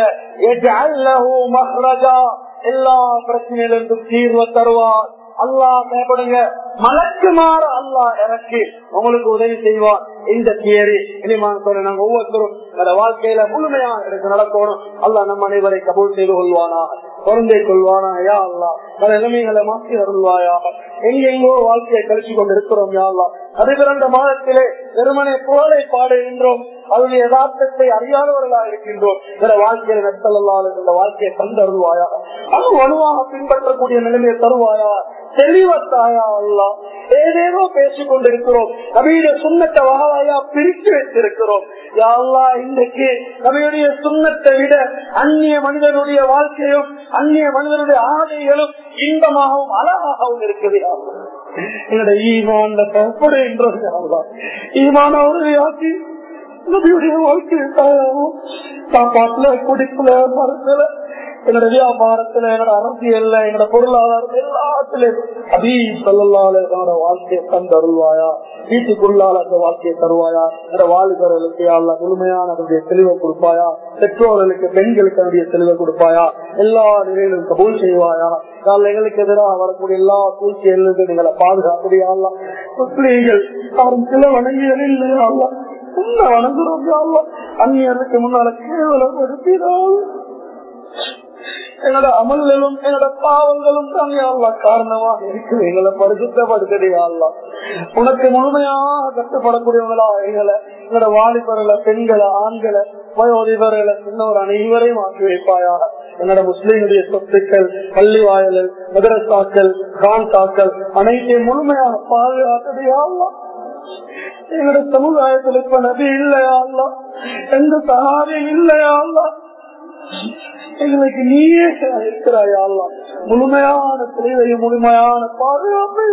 எல்லா பிரச்சனையிலிருந்தும் தீர்வை தருவார் அல்லாஹ் பயப்படுங்க மலக்கு மாற அல்லாஹ் இறக்கி உங்களுக்கு உதவி செய்வார் இந்த தியரி இனிமான சொல்ல நாங்க ஒவ்வொருத்தரும் அந்த வாழ்க்கையில முழுமையா எனக்கு நடக்கணும் அல்லாஹ் நம்ம அனைவரை கபூல் செய்து கொள்வானா குழந்தை கொள்வானா யா அல்லா பல நிலைமைகளை மாற்றி அருள்வாயா எங்கெங்கோ வாழ்க்கையை கழிச்சு கொண்டு இருக்கிறோம் யா அல்லா அது பிறந்த மாதத்திலே வெறுமனை புகழை பாடுகின்றோம் அதனுடைய யதார்த்தத்தை அறியாதவர்களாக இருக்கின்றோம் இந்த வாழ்க்கையில நெத்தலால் இந்த வாழ்க்கையை தந்தருள்வாயா அது வலுவாக பின்பற்றக்கூடிய நிலைமையை தருவாயா தெளிவத்தாயா அல்லா ஏதேதோ பேசிக் கொண்டிருக்கிறோம் நபியுடைய சுண்ணத்தை வகையா பிரித்து வைத்திருக்கிறோம் யாழ்லா இன்றைக்கு நபியுடைய சுண்ணத்தை விட அந்நிய மனிதனுடைய வாழ்க்கையும் அந்நிய மனிதனுடைய ஆடைகளும் இன்பமாகவும் அழகாகவும் இருக்குது என்னுடைய ஈமான் கற்படுகின்றது ஈமான உறுதியாக்கி நபியுடைய வாழ்க்கையை சாப்பாட்டுல குடிப்புல மரத்துல என்னோட வியாபாரத்துல என்னோட அரசியல்ல என்னோட பொருளாதாரம் எல்லாத்திலும் அபீ சொல்லலால என்னோட வாழ்க்கையை தந்தருள்வாயா வீட்டுக்குள்ளால அந்த வாழ்க்கையை தருவாயா என்னோட வாழ்கிறவர்களுக்கு அல்ல முழுமையான அதனுடைய தெளிவை கொடுப்பாயா பெற்றோர்களுக்கு பெண்களுக்கு அதனுடைய தெளிவை கொடுப்பாயா எல்லா நிலையிலும் கபூல் செய்வாயா கால எங்களுக்கு எதிராக வரக்கூடிய எல்லா சூழ்ச்சியிலிருந்து நீங்களை பாதுகாக்கக்கூடிய முஸ்லீம்கள் யாரும் சில வணங்கியது இல்லையா உன்னை வணங்குறோம் அந்நியருக்கு முன்னால கேவலம் எடுத்தினால் என்னோட அமல்களும் என்னோட பாவங்களும் தான் அல்லா காரணமாக இருக்கு எங்களை பரிசுத்தப்படுத்தடையா உனக்கு முழுமையாக கட்டுப்படக்கூடியவங்களா எங்களை என்னோட வாலிபர்களை பெண்களை ஆண்களை வயோதிபர்களை சின்னவர் அனைவரையும் ஆக்கி வைப்பாயா என்னோட முஸ்லீம்களுடைய சொத்துக்கள் பள்ளி வாயல்கள் மதரசாக்கள் கான்காக்கள் அனைத்தையும் முழுமையாக பாதுகாத்ததையா எங்களோட சமுதாயத்தில் இப்ப நபி இல்லையா எந்த சகாரி இல்லையா எங்களுக்கு நீயே இருக்கிறாயா முழுமையான தெளிவையும் முழுமையான பாதுகாப்பை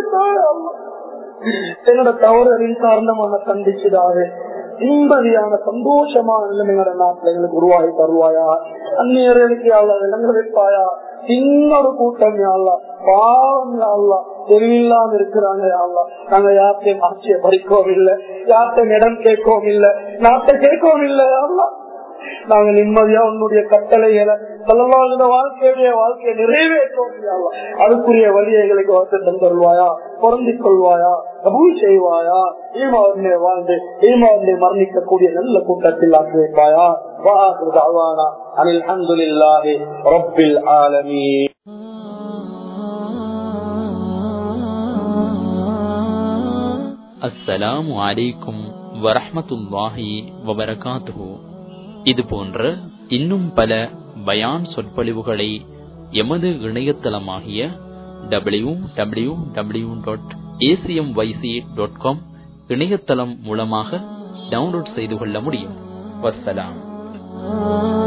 என்னோட தவறுகளின் காரணமாக கண்டிச்சதாக நிம்மதியான சந்தோஷமான நிலைமைகளை நாட்டில் எங்களுக்கு உருவாகி தருவாயா அந்நியர்களுக்கு யாழ்லா விளங்க வைப்பாயா இன்னொரு கூட்டம் யாழ்லா பாவம் யாழ்லா தெரியலாம இருக்கிறாங்க யாழ்லா நாங்க யார்த்தையும் ஆட்சியை பறிக்கவும் இல்லை யார்த்தையும் இடம் கேட்கவும் இல்லை நாட்டை கேட்கவும் இல்லை யாழ்லா நாங்க நிம்மதியா உன்னுடைய கட்டளைகளை சொல்லலாம் வாழ்க்கையுடைய வாழ்க்கையை நிறைவேற்றோம் அதுக்குரிய வழியை எங்களுக்கு வார்த்தை தந்தருவாயா பொருந்திக் கொள்வாயா கபூல் செய்வாயா ஈமாவதிலே வாழ்ந்து ஈமாவதிலே மரணிக்கக்கூடிய நல்ல கூட்டத்தில் ஆக்கி வைப்பாயா வானா அனில் அந்துலில்லாஹி ரப்பில் ஆலமீன் அஸ்ஸலாமு அலைக்கும் வரஹமத்துல்லாஹி வபரகாத்துஹு இது போன்ற இன்னும் பல பயான் சொற்பொழிவுகளை எமது இணையதளமாகிய W W W dot ACM YC dot com இணையதளம் மூலமாக டவுன்லோட் செய்து கொள்ள முடியும் வசலாம்